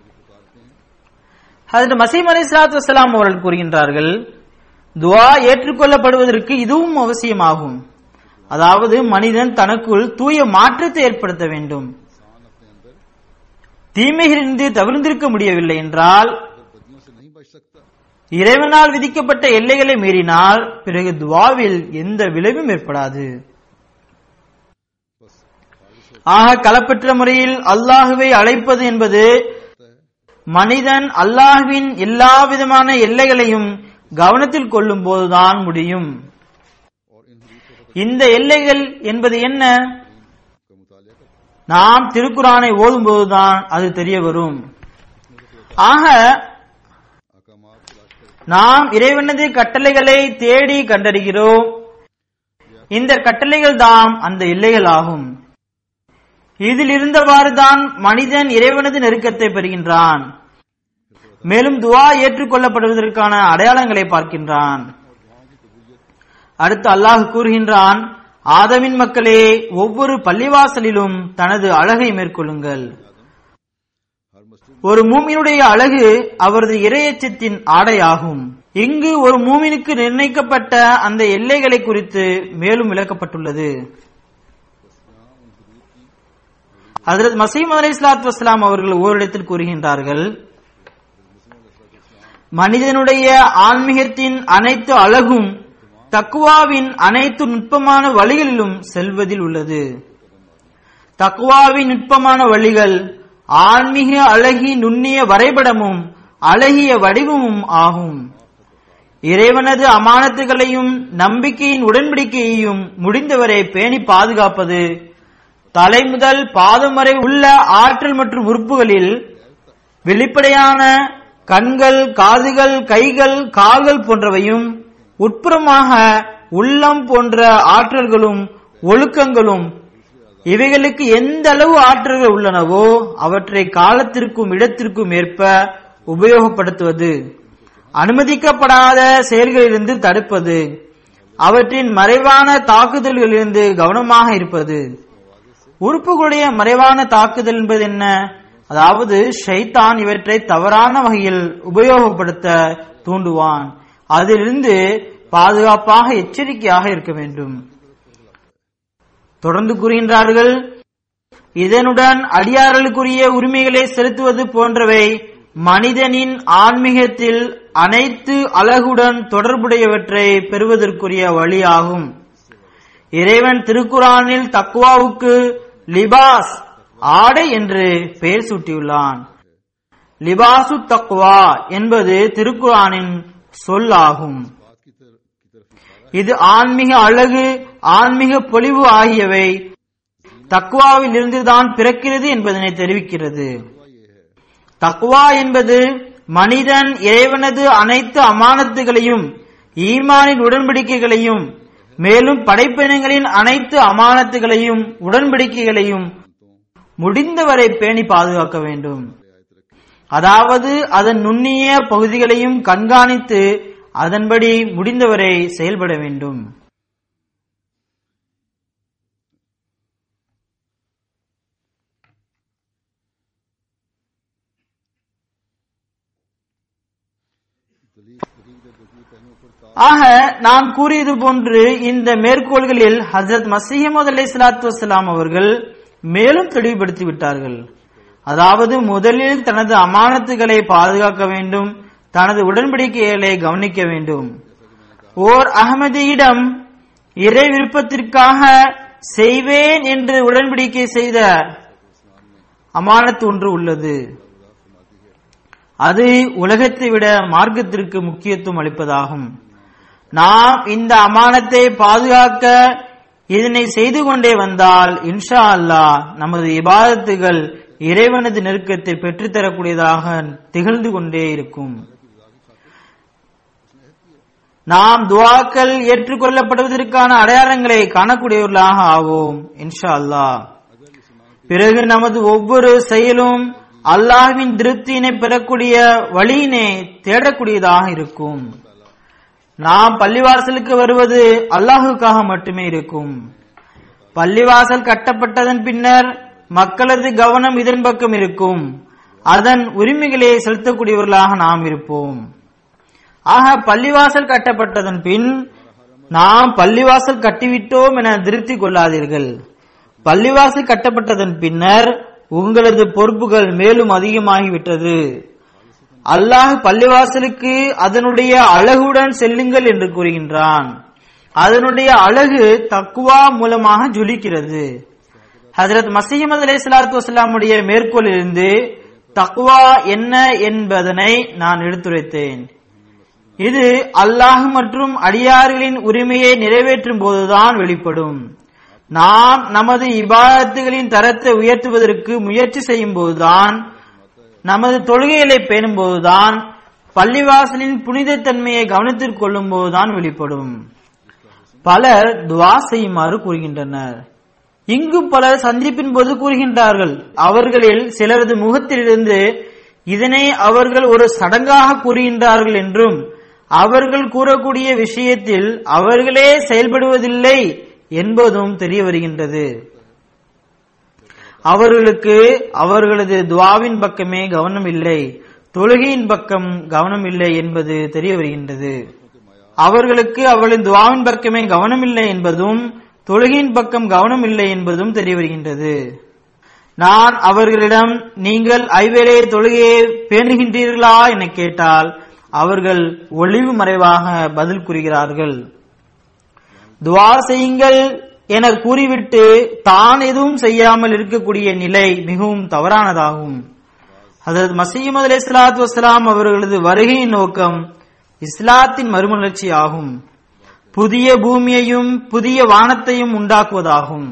Speaker 2: ஹதரத் மசீம் அலி சலாத்து வசலாம் அவர்கள் கூறுகின்றார்கள் துவா ஏற்றுக்கொள்ளப்படுவதற்கு இதுவும் அவசியமாகும் அதாவது மனிதன் தனக்குள் தூய மாற்றத்தை ஏற்படுத்த வேண்டும்
Speaker 1: इंसान अपने अंदर
Speaker 2: தீமைகளிலிருந்து தவிர்ந்திருக்க முடியவில்லை என்றால்
Speaker 1: अगर बदियों से नहीं बच सकता
Speaker 2: இறைவனால் விதிக்கப்பட்ட எல்லைகளை மீறினால் பிறகு துவாவில் எந்த விளைவும் ஏற்படாது
Speaker 1: बस खालिश
Speaker 2: ஆக களப்பற்ற முறையில் அல்லாஹுவை அழைப்பது என்பது
Speaker 1: होता है
Speaker 2: மனிதன் அல்லாஹ்வின் எல்லா விதமான எல்லைகளையும் கவனத்தில் கொள்ளும் போதுதான் முடியும்
Speaker 1: और इन हदीस को
Speaker 2: இந்த எல்லைகள் என்பது என்ன
Speaker 1: का मुतालिया करता है
Speaker 2: நாம் திருக்குறானை ஓதும் போதுதான் அது தெரிய வரும் ஆக
Speaker 1: अकामात तलाश कर
Speaker 2: நாம் இறைவனது கட்டளைகளை தேடி கண்டறிகிறோம் இந்த கட்டளைகள் தாம் அந்த எல்லைகள் ஆகும் இதில் இருந்தவாறு தான் மனிதன் இறைவனது நெருக்கத்தை பெறுகின்றான் மேலும் துவா ஏற்றுக்கொள்ளப்படுவதற்கான அடையாளங்களை பார்க்கின்றான்
Speaker 1: और दुआओं
Speaker 2: அடுத்து அல்லாஹ் கூறுகின்றான் ஆதமின் மக்களே ஒவ்வொரு பள்ளிவாசலிலும் தனது அழகை மேற்கொள்ளுங்கள்
Speaker 1: हर मस्जिद
Speaker 2: ஒரு மூமினுடைய அழகு அவரது இரையச்சத்தின் ஆடையாகும் இங்கு ஒரு மூமினுக்கு நிர்ணயிக்கப்பட்ட அந்த எல்லைகளை குறித்து மேலும் விளக்கப்பட்டுள்ளது ஹதரத் மசீம் அலை இஸ்லாத்து வஸ்லாம் அவர்கள் ஓரிடத்தில் கூறுகின்றார்கள் மனிதனுடைய ஆன்மீகத்தின் அனைத்து அழகும் தக்குவாவின் அனைத்து நுட்பமான வழிகளிலும் செல்வதில் உள்ளது தக்குவாவின் நுட்பமான வழிகள் ஆன்மீக அழகி நுண்ணிய வரைபடமும் அழகிய வடிவமும் ஆகும் இறைவனது அமானத்துகளையும் நம்பிக்கையின் உடன்படிக்கையையும் முடிந்தவரை பேணி பாதுகாப்பது தலை முதல் பாதம் வரை உள்ள ஆற்றல் மற்றும் உறுப்புகளில் வெளிப்படையான கண்கள் காதுகள் கைகள் கால்கள் போன்றவையும் உட்புறமாக உள்ளம் போன்ற ஆற்றல்களும் ஒழுக்கங்களும் இவைகளுக்கு எந்த அளவு ஆற்றல்கள் உள்ளனவோ அவற்றை காலத்திற்கும் இடத்திற்கும் ஏற்ப உபயோகப்படுத்துவது அனுமதிக்கப்படாத செயல்களிலிருந்து தடுப்பது அவற்றின் மறைவான தாக்குதல்களிலிருந்து கவனமாக இருப்பது உறுப்புகளுடைய மறைவான தாக்குதல் என்பது என்ன அதாவது ஷைத்தான் இவற்றை தவறான வகையில் உபயோகப்படுத்த தூண்டுவான் அதிலிருந்து பாதுகாப்பாக எச்சரிக்கையாக இருக்க வேண்டும் தொடர்ந்து கூறுகின்றார்கள் இதனுடன் அடியார்களுக்குரிய உரிமைகளை செலுத்துவது போன்றவை மனிதனின் ஆன்மீகத்தில் அனைத்து அழகுடன் தொடர்புடையவற்றை பெறுவதற்குரிய வழியாகும் இறைவன் திருக்குறானில் தக்குவாவுக்கு லிபாஸ் ஆடை என்று பெயர் சூட்டியுள்ளான் லிபாசு தக்குவா என்பது திருக்குறானின் சொல் ஆகும்
Speaker 1: बात की तरफ की तरफ इशारा
Speaker 2: இது ஆன்மீக அழகு ஆன்மீக பொலிவு ஆகியவை தக்குவாவில் இருந்துதான் பிறக்கிறது என்பதனை தெரிவிக்கிறது
Speaker 1: हुआ ये है
Speaker 2: தக்குவா என்பது மனிதன் இறைவனது அனைத்து அமானத்துகளையும் ஈமானின் உடன்படிக்கைகளையும் மேலும் படைப்பினங்களின் அனைத்து அமானத்துகளையும் உடன்படிக்கைகளையும் முடிந்தவரை பேணி பாதுகாக்க வேண்டும் அதாவது அதன் நுண்ணிய பகுதிகளையும் கண்காணித்து அதன்படி முடிந்தவரை செயல்பட வேண்டும்
Speaker 1: दलील दलील दलील पहलुओं पर ता
Speaker 2: ஆக நான் கூறியது போன்று இந்த மேற்கோள்களில் ஹசரத் மசீமது அலை சலாத்து வசலாம் அவர்கள் மேலும் தெளிவுபடுத்தி விட்டார்கள் அதாவது முதலில் தனது அமானத்துகளை பாதுகாக்க வேண்டும் தனது உடன்படிக்கைகளை கவனிக்க வேண்டும் ஓர் அகமதியிடம் இறை விருப்பத்திற்காக செய்வேன் என்று உடன்படிக்கை செய்த அமானத்து ஒன்று உள்ளது அது உலகத்தை விட மார்க்கத்திற்கு முக்கியத்துவம் அளிப்பதாகும் நாம் இந்த அமானத்தை பாதுகாக்க இதனை செய்து கொண்டே வந்தால் இன்ஷா அல்லாஹ் நமது இபாதத்துகள் இறைவனது நெருக்கத்தை பெற்றுத்தரக்கூடியதாக திகழ்ந்து கொண்டே இருக்கும் நாம் துவாக்கள் ஏற்றுக்கொள்ளப்படுவதற்கான அடையாளங்களை காணக்கூடியவர்களாக ஆவோம் இன்ஷா அல்லாஹ் பிறகு நமது ஒவ்வொரு செயலும் அல்லாஹ்வின் திருப்தியினை பெறக்கூடிய வழியினை தேடக்கூடியதாக இருக்கும் நாம் பள்ளிவாசலுக்கு வருவது அல்லாஹுக்காக மட்டுமே இருக்கும் பள்ளிவாசல் கட்டப்பட்டதன் பின்னர் மக்களது கவனம் இதன் பக்கம் இருக்கும் அதன் உரிமைகளை செலுத்தக்கூடியவர்களாக நாம் இருப்போம் ஆக பள்ளிவாசல் கட்டப்பட்டதன் பின் நாம் பள்ளிவாசல் கட்டிவிட்டோம் என திருப்தி கொள்ளாதீர்கள் பள்ளிவாசல் கட்டப்பட்டதன் பின்னர் உங்களது பொறுப்புகள் மேலும் அதிகமாகிவிட்டது அல்லாஹ் பள்ளிவாசலுக்கு அதனுடைய அழகுடன் செல்லுங்கள் என்று கூறுகின்றான் அதனுடைய அழகு தக்குவா மூலமாக ஜொலிக்கிறது ஹஜரத் மசீமது அலை சலாத்து வசலாமுடைய மேற்கோளிலிருந்து தக்குவா என்ன என்பதனை நான் எடுத்துரைத்தேன் இது அல்லாஹ் மற்றும் அடியார்களின் உரிமையை நிறைவேற்றும் போதுதான் வெளிப்படும் நாம் நமது இபாதத்துகளின் தரத்தை உயர்த்துவதற்கு முயற்சி செய்யும் போதுதான் நமது தொழுகைகளை பேணும் போதுதான் பள்ளிவாசலின் புனிதத்தன்மையை கவனத்தில் கொள்ளும் போதுதான் வெளிப்படும் பலர் துவா செய்யுமாறு கூறுகின்றனர் இங்கு பலர் சந்திப்பின் போது கூறுகின்றார்கள் அவர்களில் சிலரது முகத்திலிருந்து இதனை அவர்கள் ஒரு சடங்காக கூறுகின்றார்கள் என்றும் அவர்கள் கூறக்கூடிய விஷயத்தில் அவர்களே செயல்படுவதில்லை என்பதும் தெரிய வருகின்றது அவர்களுக்கு அவர்களது துவாவின் பக்கமே கவனம் இல்லை தொழுகையின் பக்கம் கவனம் இல்லை என்பது தெரிய வருகின்றது அவர்களுக்கு அவர்களின் துவாவின் பக்கமே கவனம் இல்லை என்பதும் தொழுகையின் பக்கம் கவனம் இல்லை என்பதும் தெரிய வருகின்றது நான் அவர்களிடம் நீங்கள் ஐவேளை தொழுகையை பேணுகின்றீர்களா என கேட்டால் அவர்கள் ஒளிவு மறைவாக பதில் கூறுகிறார்கள் துவா செய்யுங்கள் என கூறிவிட்டு தான் எதுவும் செய்யாமல் இருக்கக்கூடிய நிலை மிகவும் தவறானதாகும் ஹதரத் மசீமது அலி இஸ்லாத்து வசலாம் அவர்களது வருகையின் நோக்கம் இஸ்லாத்தின் மறுமலர்ச்சி ஆகும் புதிய பூமியையும் புதிய வானத்தையும் உண்டாக்குவதாகும்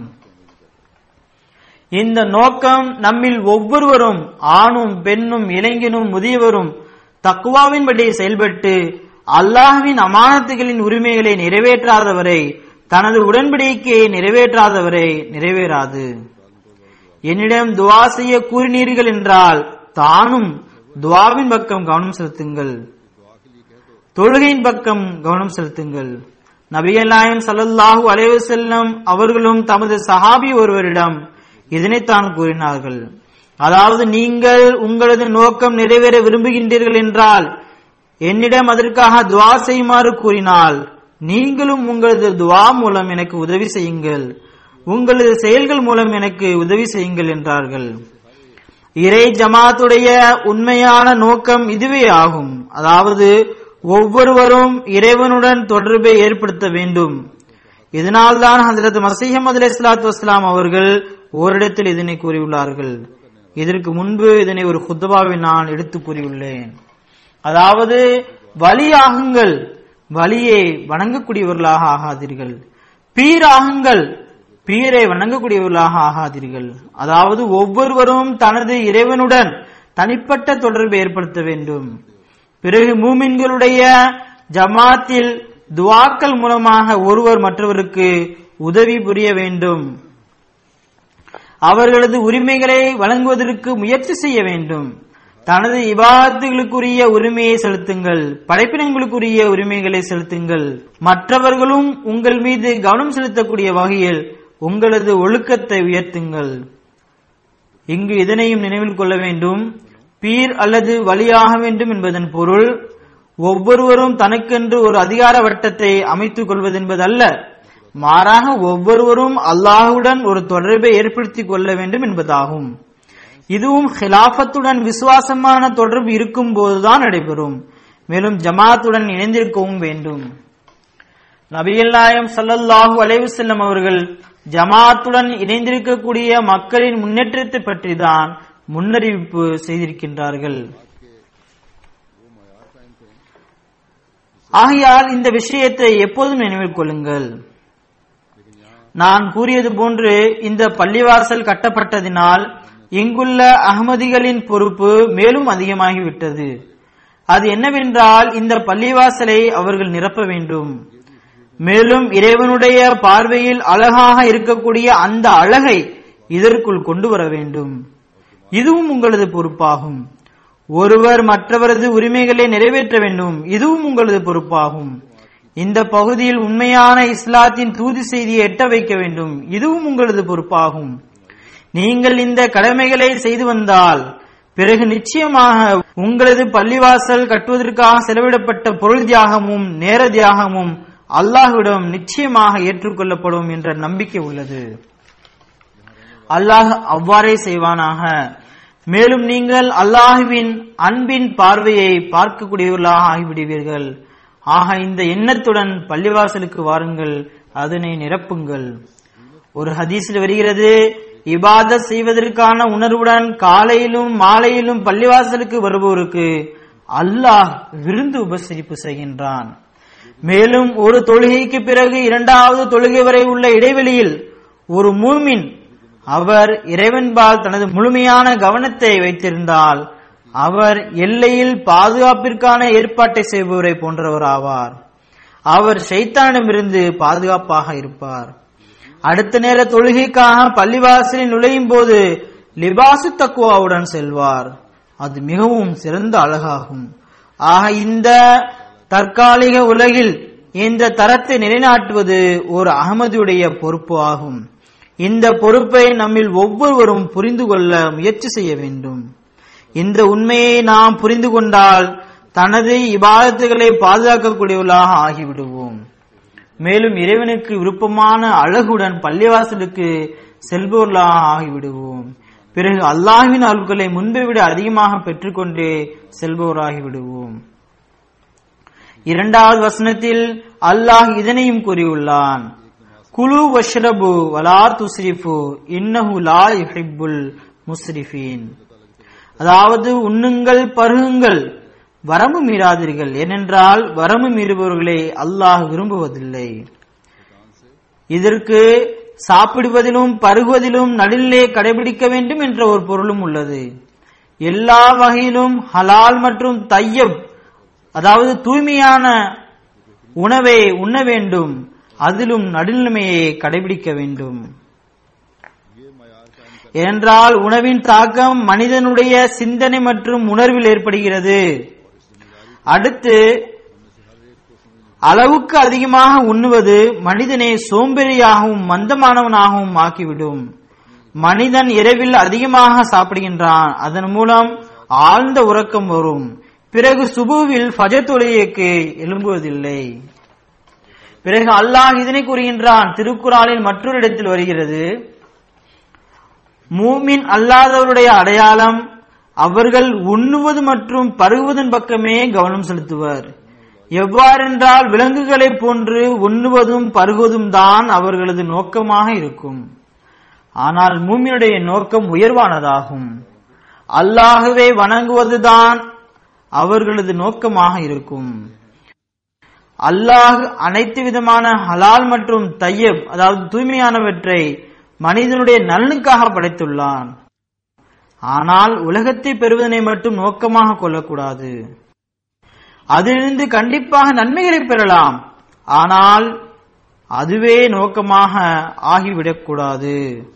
Speaker 2: இந்த நோக்கம் நம்மில் ஒவ்வொருவரும் ஆணும் பெண்ணும் இளைஞனும் முதியவரும் தக்குவாவின்படி செயல்பட்டு அல்லாஹ்வின் அமானத்துகளின் உரிமைகளை நிறைவேற்றாதவரை தனது உடன்படிக்கையை நிறைவேற்றாதவரை நிறைவேறாது என்னிடம் துவா செய்ய கூறினீர்கள் என்றால் தானும் துவாவின் பக்கம் கவனம் செலுத்துங்கள் தொழுகையின் பக்கம் கவனம் செலுத்துங்கள் நபிகள் நாயம் சல்லல்லாஹு அலைஹி செல்லம் அவர்களும் தமது சஹாபி ஒருவரிடம் இதனைத்தான் கூறினார்கள் அதாவது நீங்கள் உங்களது நோக்கம் நிறைவேற விரும்புகின்றீர்கள் என்றால் என்னிடம் அதற்காக துவா செய்யுமாறு கூறினால் நீங்களும் உங்களது துவா மூலம் எனக்கு உதவி செய்யுங்கள் உங்களது செயல்கள் மூலம் எனக்கு உதவி செய்யுங்கள் என்றார்கள் இறை ஜமாத்துடைய உண்மையான நோக்கம் இதுவே ஆகும் அதாவது ஒவ்வொருவரும் இறைவனுடன் தொடர்பை ஏற்படுத்த வேண்டும் இதனால்தான் ஹசரத் மசீஹமது அலி இஸ்லாத்து வஸ்லாம் அவர்கள் ஓரிடத்தில் இதனை கூறியுள்ளார்கள் இதற்கு முன்பு இதனை ஒரு குத்தபாவில் நான் எடுத்து கூறியுள்ளேன் அதாவது வலியாகுங்கள் வலியை வணங்கக்கூடியவர்களாக ஆகாதீர்கள் பீராகுங்கள் பீரை வணங்கக்கூடியவர்களாக ஆகாதீர்கள் அதாவது ஒவ்வொருவரும் தனது இறைவனுடன் தனிப்பட்ட தொடர்பை ஏற்படுத்த வேண்டும் பிறகு மூமின்களுடைய ஜமாத்தில் துவாக்கள் மூலமாக ஒருவர் மற்றவருக்கு உதவி புரிய வேண்டும் அவர்களது உரிமைகளை வழங்குவதற்கு முயற்சி செய்ய வேண்டும் தனது இபாதத்துகளுக்குரிய உரிமையை செலுத்துங்கள் படைப்பினங்களுக்குரிய உரிமைகளை செலுத்துங்கள் மற்றவர்களும் உங்கள் மீது கவனம் செலுத்தக்கூடிய வகையில் உங்களது ஒழுக்கத்தை உயர்த்துங்கள் இங்கு இதனையும் நினைவில் கொள்ள வேண்டும் பீர் அல்லது வழியாக வேண்டும் என்பதன் பொருள் ஒவ்வொருவரும் தனக்கென்று ஒரு அதிகார வட்டத்தை அமைத்துக் கொள்வதென்பதல்ல மாறாக ஒவ்வொருவரும் அல்லாஹுடன் ஒரு தொடர்பை ஏற்படுத்திக் கொள்ள வேண்டும் என்பதாகும் இதுவும் ஹிலாஃபத்துடன் விசுவாசமான தொடர்பு இருக்கும் போதுதான் நடைபெறும் மேலும் ஜமாத்துடன் இணைந்திருக்கவும் வேண்டும் நபிகள் நாயம் சல்லல்லாஹு அலைவு செல்லம் அவர்கள் ஜமாத்துடன் இணைந்திருக்கக்கூடிய மக்களின் முன்னேற்றத்தை பற்றி தான் முன்னறிவிப்பு செய்திருக்கின்றார்கள் ஆகையால் இந்த விஷயத்தை எப்போதும் நினைவில் கொள்ளுங்கள் நான் கூறியது போன்று இந்த பள்ளிவாசல் கட்டப்பட்டதினால் இங்குள்ள அகமதிகளின் பொறுப்பு மேலும் அதிகமாகிவிட்டது அது என்னவென்றால் இந்த பள்ளிவாசலை அவர்கள் நிரப்ப வேண்டும் மேலும் இறைவனுடைய பார்வையில் அழகாக இருக்கக்கூடிய அந்த அழகை இதற்குள் கொண்டு வர வேண்டும் இதுவும் உங்களது பொறுப்பாகும் ஒருவர் மற்றவரது உரிமைகளை நிறைவேற்ற வேண்டும் இதுவும் உங்களது பொறுப்பாகும் இந்த பகுதியில் உண்மையான இஸ்லாத்தின் தூது செய்தியை எட்ட வைக்க வேண்டும் இதுவும் உங்களது பொறுப்பாகும் நீங்கள் இந்த கடமைகளை செய்து வந்தால் பிறகு நிச்சயமாக உங்களது பள்ளிவாசல் கட்டுவதற்காக செலவிடப்பட்ட பொருள் தியாகமும் நேர தியாகமும் அல்லாஹ்விடம் நிச்சயமாக ஏற்றுக்கொள்ளப்படும் என்ற நம்பிக்கை உள்ளது அல்லாஹ் அவ்வாறே செய்வானாக மேலும் நீங்கள் அல்லாஹுவின் அன்பின் பார்வையை பார்க்கக்கூடியவர்களாக ஆகிவிடுவீர்கள் ஆக இந்த எண்ணத்துடன் பள்ளிவாசலுக்கு வாருங்கள் அதனை நிரப்புங்கள் ஒரு ஹதீஸில் வருகிறது இபாதத் செய்வதற்கான உணர்வுடன் காலையிலும் மாலையிலும் பள்ளிவாசலுக்கு வருபவருக்கு அல்லாஹ் விருந்து உபசரிப்பு செய்கின்றான் மேலும் ஒரு தொழுகைக்கு பிறகு இரண்டாவது தொழுகை வரை உள்ள இடைவெளியில் ஒரு மூமின் அவர் இறைவன்பால் தனது முழுமையான கவனத்தை வைத்திருந்தால் அவர் எல்லையில் பாதுகாப்பிற்கான ஏற்பாட்டை செய்பவரை போன்றவர் ஆவார் அவர் ஷைத்தானிடமிருந்து பாதுகாப்பாக இருப்பார் அடுத்த நேர தொழுகைக்காக பள்ளிவாசலில் நுழையும் போது லிபாசு தக்குவாவுடன் செல்வார் அது மிகவும் சிறந்த அழகாகும் ஆக இந்த தற்காலிக உலகில் இந்த தரத்தை நிலைநாட்டுவது ஒரு அகமதியுடைய பொறுப்பு ஆகும் இந்த பொறுப்பை நம்மில் ஒவ்வொருவரும் புரிந்து கொள்ள முயற்சி செய்ய வேண்டும் இந்த உண்மையை நாம் புரிந்து கொண்டால் தனது இபாதத்துகளை பாதுகாக்கக்கூடியவர்களாக ஆகிவிடுவோம் மேலும் இறைவனுக்கு விருப்பமான அழகுடன் பள்ளிவாசலுக்கு செல்பவர்களாக ஆகிவிடுவோம் பிறகு அல்லாஹ்வின் அருள்களை முன்பை விட அதிகமாக பெற்றுக்கொண்டு செல்பவராகி விடுவோம் இரண்டாவது வசனத்தில் அல்லாஹ் இதனையும் கூறியுள்ளான் குழு வஷ்ரபு வலார் துஸ்ரிஃபு இன்னஹு லா யுஹிப்புல் முஸ்ரிஃபீன் அதாவது உண்ணுங்கள் பருகுங்கள் வரம்பு மீறாதீர்கள் ஏனென்றால் வரம்பு மீறுபவர்களை அல்லாஹ் விரும்புவதில்லை இதற்கு சாப்பிடுவதிலும் பருகுவதிலும் நடுநிலை கடைபிடிக்க வேண்டும் என்ற ஒரு பொருளும் உள்ளது எல்லா வகையிலும் ஹலால் மற்றும் தையப் அதாவது தூய்மையான உணவை உண்ண வேண்டும் அதிலும் நடுநிலைமையை கடைபிடிக்க வேண்டும் ஏனென்றால் உணவின் தாக்கம் மனிதனுடைய சிந்தனை மற்றும் உணர்வில் ஏற்படுகிறது அடுத்து அளவுக்கு அதிகமாக உண்ணுவது மனிதனை சோம்பேறியாகவும் மந்தமானவனாகவும் ஆக்கிவிடும் மனிதன் இரவில் அதிகமாக சாப்பிடுகின்றான் அதன் மூலம் ஆழ்ந்த உறக்கம் வரும் பிறகு சுபுவில் ஃபஜர் தொழுகைக்கு எழும்புவதில்லை பிறகு அல்லாஹ் இதனை கூறுகின்றான் திருக்குறானில் மற்றொரு இடத்தில் வருகிறது மூமின் அல்லாதவருடைய அடையாளம் அவர்கள் உண்ணுவது மற்றும் பருகுவதன் பக்கமே கவனம் செலுத்துவர் எவ்வாறென்றால் விலங்குகளைப் போன்று உண்ணுவதும் பருகுவதும் தான் அவர்களது நோக்கமாக இருக்கும் ஆனால் மூமினுடைய நோக்கம் உயர்வானதாகும் அல்லாகவே வணங்குவதுதான் அவர்களது நோக்கமாக இருக்கும் அல்லாஹ் அனைத்து விதமான ஹலால் மற்றும் தையப் அதாவது தூய்மையானவற்றை மனிதனுடைய நலனுக்காக படைத்துள்ளான் ஆனால் உலகத்தை பெறுவதனை மட்டும் நோக்கமாக கொள்ளக்கூடாது அதிலிருந்து கண்டிப்பாக நன்மைகளை பெறலாம் ஆனால் அதுவே நோக்கமாக ஆகிவிடக்கூடாது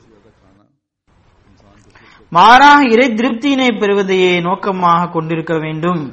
Speaker 2: மாறாக இறை திருப்தியினை பெறுவதையே நோக்கமாக கொண்டிருக்க வேண்டும்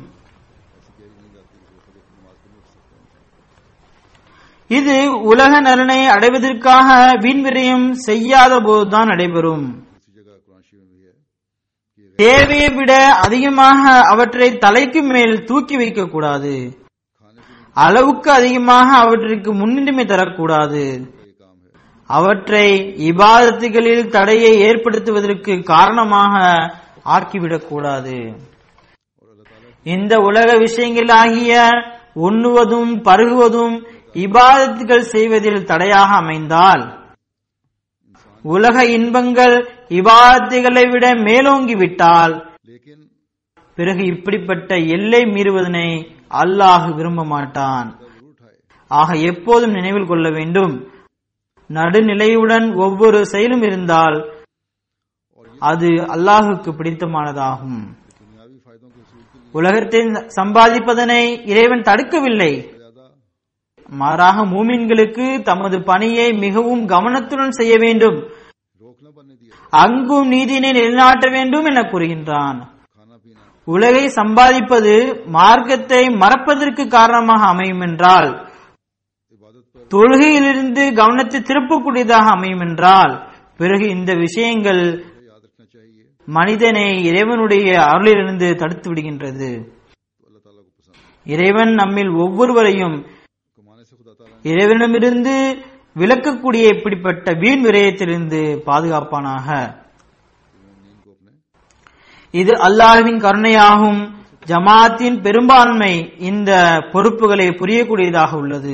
Speaker 2: இது உலக நலனை அடைவதற்காக வீண்விரயம் செய்யாத போதுதான் நடைபெறும்
Speaker 1: इसी जगह कुरान शरीफ में भी है कि ये
Speaker 2: தேவையை விட அதிகமாக அவற்றை தலைக்கு மேல் தூக்கி வைக்க கூடாது
Speaker 1: खाने पीने
Speaker 2: அளவுக்கு அதிகமாக அவற்றிற்கு முன்னுரிமை தரக்கூடாது
Speaker 1: का ये काम है
Speaker 2: அவற்றை இபாதத்துகளில் தடையை ஏற்படுத்துவதற்கு காரணமாக ஆக்கிவிடக் கூடாது
Speaker 1: और अल्लाह ताला
Speaker 2: இந்த உலக விஷயங்கள் ஆகிய உண்ணுவதும் பருகுவதும் இபாதத்துகள் செய்வதில் தடையாக அமைந்தால் உலக இன்பங்கள் இபாதத்துகளை விட மேலோங்கி விட்டால்
Speaker 1: लेकिन
Speaker 2: பிறகு இப்படிப்பட்ட எல்லை மீறுவதனை அல்லாஹ் விரும்ப மாட்டான்
Speaker 1: जरूर उठाए
Speaker 2: ஆக எப்போதும் நினைவில் கொள்ள வேண்டும் நடுநிலையுடன் ஒவ்வொரு செயலும் இருந்தால் அது அல்லாஹுக்கு பிடித்தமானதாகும்
Speaker 1: दुनियावी फायदों के उसूल के लिए
Speaker 2: உலகத்தை சம்பாதிப்பதனை இறைவன் தடுக்கவில்லை
Speaker 1: ज्यादा
Speaker 2: மாறாக மூமின்களுக்கு தமது பணியை மிகவும் கவனத்துடன் செய்ய வேண்டும்
Speaker 1: रोक न बनने दिया
Speaker 2: அங்கும் நீதியினை நிலைநாட்ட வேண்டும் என கூறுகின்றான்
Speaker 1: खाना पीना
Speaker 2: உலகை சம்பாதிப்பது மார்க்கத்தை மறப்பதற்கு காரணமாக அமையும் என்றால்
Speaker 1: इबादत पर
Speaker 2: தொழுகையிலிருந்து கவனத்தை திருப்பக்கூடியதாக அமையும் என்றால் பிறகு இந்த விஷயங்கள்
Speaker 1: हमें याद रखना चाहिए
Speaker 2: மனிதனை இறைவனுடைய அருளிலிருந்து தடுத்து விடுகின்றது
Speaker 1: तो अल्लाह ताला को पसंद है।
Speaker 2: இறைவன் நம்மில் ஒவ்வொருவரையும்
Speaker 1: कमाने से खुदा ताला
Speaker 2: இறைவனிடமிருந்து விலக்கக்கூடிய இப்படிப்பட்ட வீண் விரயத்திலிருந்து பாதுகாப்பானாக
Speaker 1: मोमिन को अपने
Speaker 2: இது அல்லாஹ்வின் கருணையாகும் ஜமாத்தின் பெரும்பான்மை இந்த பொறுப்புகளை புரியக்கூடியதாக உள்ளது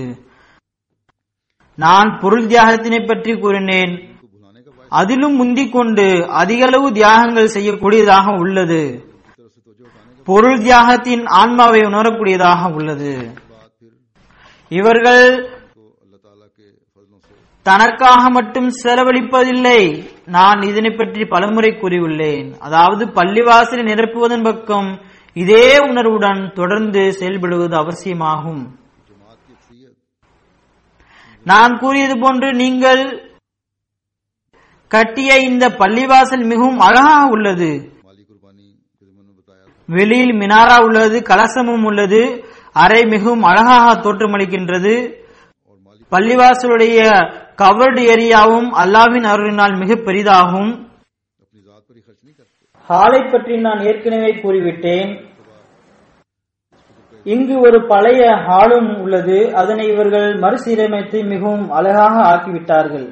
Speaker 2: நான் பொருள் தியாகத்தினை பற்றி கூறினேன்
Speaker 1: को भुलाने का बायस
Speaker 2: அதிலும் முந்திக் கொண்டு அதிகளவு தியாகங்கள் செய்யக்கூடியதாக உள்ளது
Speaker 1: की तरफ से तोजो उठाने के
Speaker 2: பொருள் தியாகத்தின் ஆன்மாவை உணரக்கூடியதாக உள்ளது
Speaker 1: बाद फिर
Speaker 2: இவர்கள்
Speaker 1: को अल्लाह ताला के फजलों से
Speaker 2: தனக்காக மட்டும் செலவழிப்பதில்லை நான் இதனை பற்றி பலமுறை கூறியுள்ளேன் அதாவது பள்ளிவாசலை நிரப்புவதன் பக்கம் இதே உணர்வுடன் தொடர்ந்து செயல்படுவது அவசியமாகும்
Speaker 1: जमात की अक्सरियत
Speaker 2: நான் கூறியது போன்று நீங்கள் கட்டிய இந்த பள்ளிவாசல் மிகவும் அழகாக உள்ளது
Speaker 1: माली कुर्बानी के ज़िम्मन में बताया था
Speaker 2: வெளியில் மினாரா உள்ளது கலசமும் உள்ளது அறை மிகவும் அழகாக தோற்றமளிக்கின்றது
Speaker 1: और माली
Speaker 2: பள்ளிவாசலுடைய கவர்டு ஏரியாவும் அல்லாவின் அருளினால் மிக பெரிதாகும்
Speaker 1: अपनी जात पर ही खर्च नहीं करते
Speaker 2: ஹாலை பற்றி நான் ஏற்கனவே கூறிவிட்டேன் இங்கு ஒரு பழைய ஹாலும் உள்ளது அதனை இவர்கள் மறுசீரமைத்து மிகவும் அழகாக ஆக்கிவிட்டார்கள்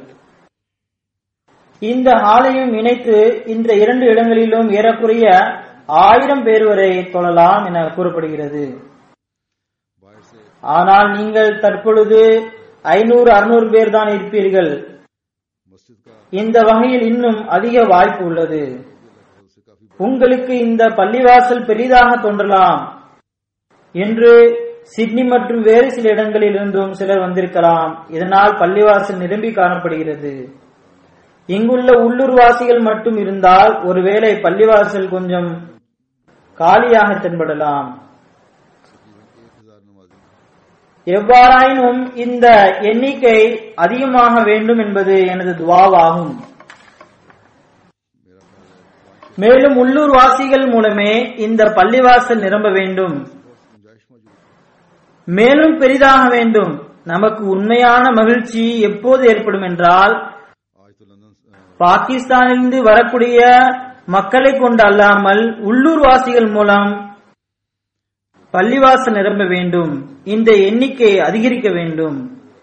Speaker 2: இந்த ஹாலையும் இணைத்து இந்த இரண்டு இடங்களிலும் ஏறக்குறைய ஆயிரம் பேர் வரை தொழலாம் என கூறப்படுகிறது
Speaker 1: बाहर से
Speaker 2: ஆனால் நீங்கள் தற்பொழுது ஐநூறு அறுநூறு பேர் தான் இருப்பீர்கள்
Speaker 1: मस्जिद का
Speaker 2: இந்த வகையில் இன்னும் அதிக வாய்ப்பு உள்ளது
Speaker 1: उससे काफी
Speaker 2: உங்களுக்கு இந்த பள்ளிவாசல் பெரிதாக தோன்றலாம் என்று சிட்னி மற்றும் வேறு சில இடங்களில் இருந்தும் சிலர் வந்திருக்கலாம் இதனால் பள்ளிவாசல் நிரம்பி காணப்படுகிறது இங்குள்ள உள்ளூர்வாசிகள் மட்டும் இருந்தால் ஒருவேளை பள்ளிவாசல் கொஞ்சம் காலியாக தென்படலாம்
Speaker 1: तकरीबन एक हजार नमाजी
Speaker 2: எவ்வாறாயினும் இந்த எண்ணிக்கை அதிகமாக வேண்டும் என்பது எனது துவாவாகும்
Speaker 1: मेरा ख्याल है
Speaker 2: மேலும் உள்ளூர் வாசிகள் மூலமே இந்த பள்ளிவாசல் நிரம்ப வேண்டும்
Speaker 1: बहुत गुंजाइश मौजूद है
Speaker 2: மேலும் பெரிதாக வேண்டும் நமக்கு உண்மையான மகிழ்ச்சி எப்போது ஏற்படும் என்றால்
Speaker 1: आज तो लंदन अ,
Speaker 2: பாகிஸ்தானிலிருந்து வரக்கூடிய மக்களை கொண்டு அல்லாமல் உள்ளூர் வாசிகள் மூலம் பள்ளிவாசல் நிரம்ப வேண்டும் இந்த எண்ணிக்கை அதிகரிக்க வேண்டும்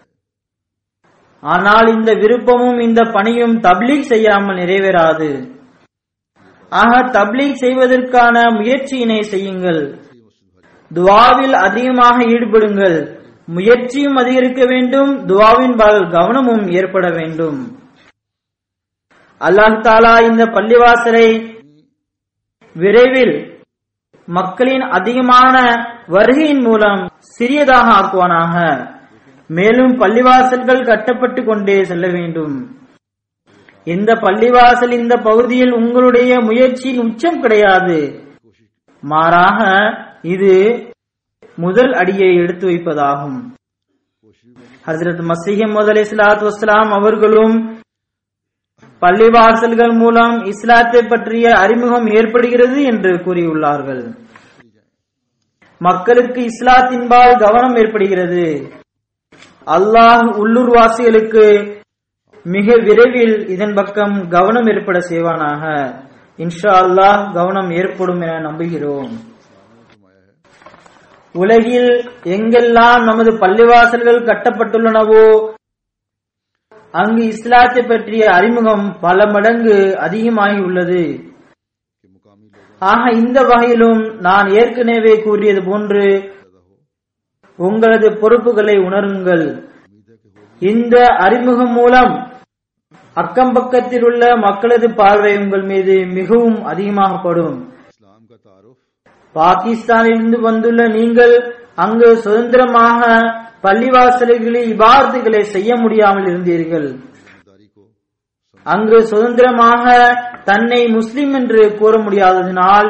Speaker 2: ஆனால் இந்த விருப்பமும் இந்த பணியும் தப்லீக் செய்யாமல் நிறைவேறாது ஆக தப்லீக் செய்வதற்கான முயற்சியினை செய்யுங்கள்
Speaker 1: ये मस्जिद भारी
Speaker 2: துவாவில் அதிகமாக ஈடுபடுங்கள் முயற்சியும் அதிகரிக்க வேண்டும் துவாவின் பால் கவனமும் ஏற்பட வேண்டும் அல்லாஹ் தாலா இந்த பள்ளிவாசலை விரைவில் மக்களின் அதிகமான வருகையின் மூலம் சிறியதாக ஆக்குவானாக மேலும் பள்ளிவாசல்கள் கட்டப்பட்டு கொண்டே செல்ல வேண்டும் இந்த பள்ளிவாசல் இந்த பகுதியில் உங்களுடைய முயற்சியின் உச்சம் கிடையாது
Speaker 1: कोशिश
Speaker 2: மாறாக இது முதல் அடியை எடுத்து வைப்பதாகும்
Speaker 1: कोशिश भी मैंने
Speaker 2: ஹசரத் மசீஹம் முதல் இஸ்லாத் வஸ்லாம் அவர்களும் பள்ளிவாசல்கள் மூலம் இஸ்லாத்தை பற்றிய அறிமுகம் ஏற்படுகிறது என்று கூறியுள்ளார்கள்
Speaker 1: चली जाए
Speaker 2: மக்களுக்கு இஸ்லாத்தின்பால் கவனம் ஏற்படுகிறது அல்லாஹ் உள்ளூர் வாசிகளுக்கு மிக விரைவில் இதன் பக்கம் கவனம் ஏற்பட செய்வானாக இன்ஷா அல்லாஹ் கவனம் ஏற்படும் என நம்புகிறோம்
Speaker 1: फरमाया है
Speaker 2: உலகில் எங்கெல்லாம் நமது பள்ளிவாசல்கள் கட்டப்பட்டுள்ளனவோ அங்கு இஸ்லாத்தை பற்றிய அறிமுகம் பல மடங்கு அதிகமாகி உள்ளது
Speaker 1: कि मुकामी लोगों
Speaker 2: ஆக இந்த வகையிலும் நான் ஏற்கனவே கூறியது போன்று
Speaker 1: ज्यादा हो
Speaker 2: உங்களது பொறுப்புகளை உணருங்கள்
Speaker 1: उम्मीद है कि होगी
Speaker 2: இந்த அறிமுகம் மூலம் அக்கம் பக்கத்தில் உள்ள மக்களது பார்வை உங்கள் மீது மிகவும் அதிகமாகப்படும்
Speaker 1: इस्लाम का तारुफ
Speaker 2: பாகிஸ்தானிலிருந்து வந்துள்ள நீங்கள் அங்கு சுதந்திரமாக பள்ளிவாசல்களில் இபாதத்துகளை செய்ய முடியாமல் இருந்தீர்கள்
Speaker 1: जिम्मेदारी को
Speaker 2: அங்கு சுதந்திரமாக தன்னை முஸ்லிம் என்று கூற முடியாததினால்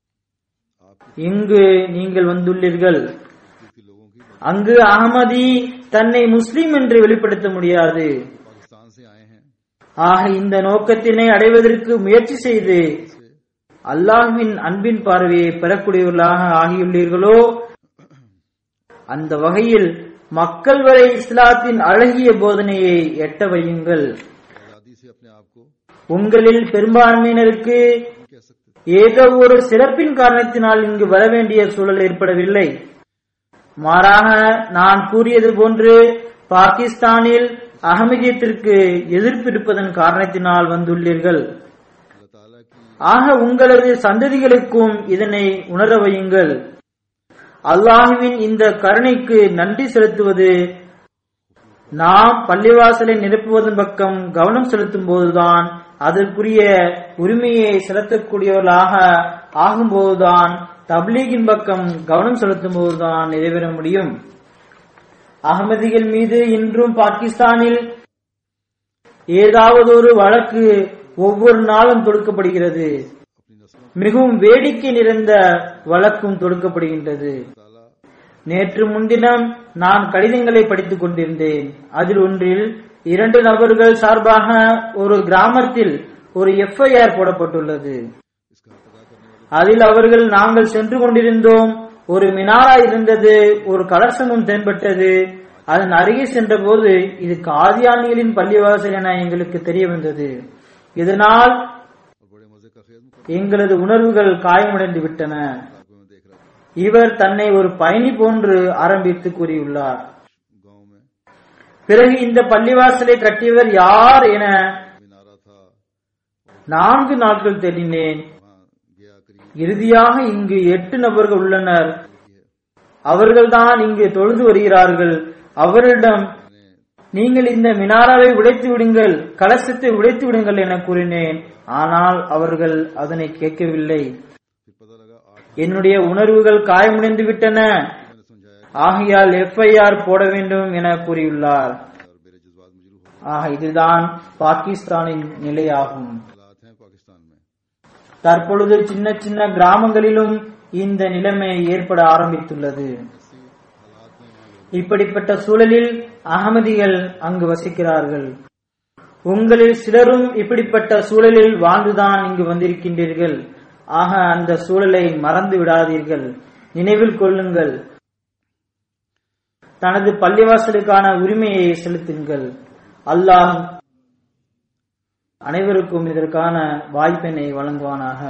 Speaker 2: இங்கு நீங்கள் வந்துள்ளீர்கள்
Speaker 1: के लोगों की
Speaker 2: அங்கு அகமதி தன்னை முஸ்லிம் என்று வெளிப்படுத்த முடியாது
Speaker 1: पाकिस्तान से आए हैं
Speaker 2: ஆக இந்த நோக்கத்தினை அடைவதற்கு முயற்சி செய்து
Speaker 1: से
Speaker 2: அல்லாஹ்வின் அன்பின் பார்வையை பெறக்கூடியவர்களாக ஆகியுள்ளீர்களோ அந்த வகையில் மக்கள் வரை இஸ்லாத்தின் அழகிய போதனையை எட்ட வையுங்கள்
Speaker 1: आजादी से अपने आप को
Speaker 2: உங்களில் பெரும்பான்மையினருக்கு
Speaker 1: नहीं कह सकते
Speaker 2: ஏதோ ஒரு சிறப்பின் காரணத்தினால் இங்கு வர வேண்டிய சூழல் ஏற்படவில்லை மாறாக நான் கூறியது போன்று பாகிஸ்தானில் அகமதியத்திற்கு எதிர்ப்பு இருப்பதன் காரணத்தினால் வந்துள்ளீர்கள்
Speaker 1: अल्लाह ताला की
Speaker 2: ஆக உங்களது சந்ததிகளுக்கும் இதனை உணர வையுங்கள் அல்லாஹுவின் இந்த கருணைக்கு நன்றி செலுத்துவது நாம் பள்ளிவாசலை நிரப்புவதன் பக்கம் கவனம் செலுத்தும் போதுதான் அதற்குரிய உரிமையை செலுத்தக்கூடியவர்களாக ஆகும்போதுதான் தப்லீகின் பக்கம் கவனம் செலுத்தும் போதுதான் நிறைவேற முடியும் அகமதிகள் மீது இன்றும் பாகிஸ்தானில் ஏதாவது ஒரு வழக்கு ஒவ்வொரு நாளும் தொடுக்கப்படுகிறது
Speaker 1: अपनी नस्लों
Speaker 2: மிகவும் வேடிக்கை நிறைந்த வழக்கும் தொடுக்கப்படுகின்றது
Speaker 1: ताला
Speaker 2: நேற்று முன்தினம் நான் கடிதங்களை படித்துக் கொண்டிருந்தேன் அதில் ஒன்றில் இரண்டு நபர்கள் சார்பாக ஒரு கிராமத்தில் ஒரு எஃப்ஐஆர் போடப்பட்டுள்ளது
Speaker 1: इसका हक अदा करने वाले
Speaker 2: அதில் அவர்கள் நாங்கள் சென்று கொண்டிருந்தோம் ஒரு மினாரா இருந்தது ஒரு கலசமும் தென்பட்டது அதன் அருகே சென்றபோது இது காதியானிகளின் பள்ளிவாசல் என எங்களுக்கு தெரிய வந்தது இதனால்
Speaker 1: और बड़े मजे का खेल मुकाबला
Speaker 2: எங்களது உணர்வுகள் காயமடைந்து விட்டன
Speaker 1: में देख रहा था
Speaker 2: இவர் தன்னை ஒரு பயணி போன்று ஆரம்பித்து கூறியுள்ளார்
Speaker 1: गांव में
Speaker 2: பிறகு இந்த பள்ளிவாசலை கட்டியவர் யார் என
Speaker 1: मीनारा था
Speaker 2: நான்கு நாட்கள் தேடினேன்
Speaker 1: वहाँ गया करीब
Speaker 2: இறுதியாக இங்கு எட்டு நபர்கள் உள்ளனர்
Speaker 1: की है
Speaker 2: அவர்கள்தான் இங்கு தொழுது வருகிறார்கள் அவரிடம்
Speaker 1: मैंने
Speaker 2: நீங்கள் இந்த மினாராவை உடைத்து விடுங்கள் கலசத்தை உடைத்து விடுங்கள் என கூறினேன் ஆனால் அவர்கள் அதனை கேட்கவில்லை
Speaker 1: फिर पता लगा आठ
Speaker 2: என்னுடைய உணர்வுகள் காயமடைந்து விட்டன
Speaker 1: मैंने समझाया
Speaker 2: ஆகையால் எஃப்ஐஆர் போட வேண்டும் என கூறியுள்ளார்
Speaker 1: और मेरे जज्बात मजरूह हो
Speaker 2: ஆக இதுதான் பாகிஸ்தானின் நிலையாகும்
Speaker 1: हालात हैं पाकिस्तान में
Speaker 2: தற்பொழுது சின்ன சின்ன கிராமங்களிலும் இந்த நிலைமை ஏற்பட ஆரம்பித்துள்ளது
Speaker 1: ऐसी हालात में वहाँ लोग
Speaker 2: இப்படிப்பட்ட சூழலில் அகமதிகள் அங்கு வசிக்கிறார்கள் உங்களில் சிலரும் இப்படிப்பட்ட சூழலில் வாழ்ந்துதான் இங்கு வந்திருக்கின்றீர்கள் ஆக அந்த சூழலை மறந்து விடாதீர்கள் நினைவில் கொள்ளுங்கள் தனது பள்ளிவாசலுக்கான உரிமையை செலுத்துங்கள் அல்லாஹ் அனைவருக்கும் இதற்கான வாய்ப்பினை வழங்குவானாக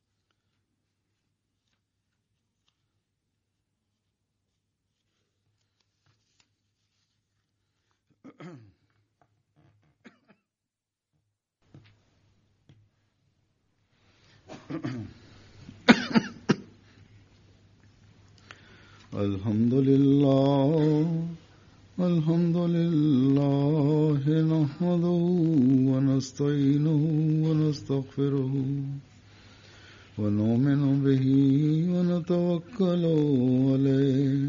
Speaker 1: الحمد لله الحمد لله نحمده ونستعينه ونستغفره ونؤمن به ونتوكل عليه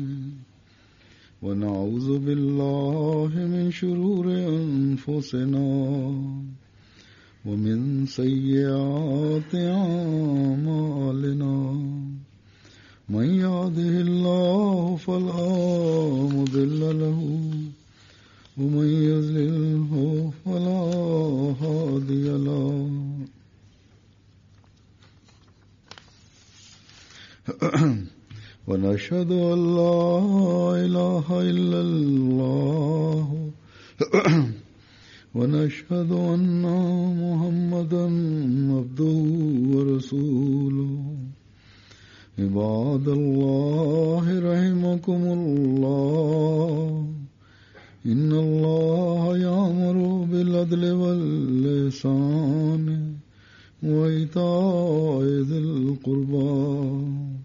Speaker 1: ونعوذ بالله من شرور أنفسنا ومن سيئات أعمالنا من يهده الله فلا مضل له ومن يضلله فلا هادي له ونشهد أن لا إله إلا الله ونشهد أن محمدا عبده ورسوله عباد الله رحمكم الله إن الله يأمر بالعدل واللسان وإيتاء ذي القربى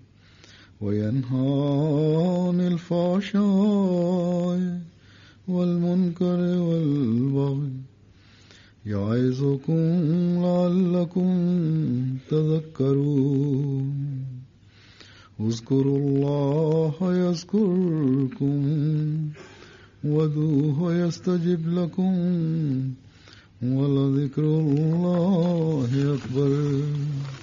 Speaker 1: وينهى عن الفحشاء والمنكر والبغي يعظكم لعلكم تذكرون اذكروا الله يذكركم ودوه يستجب لكم ولذكر الله أكبر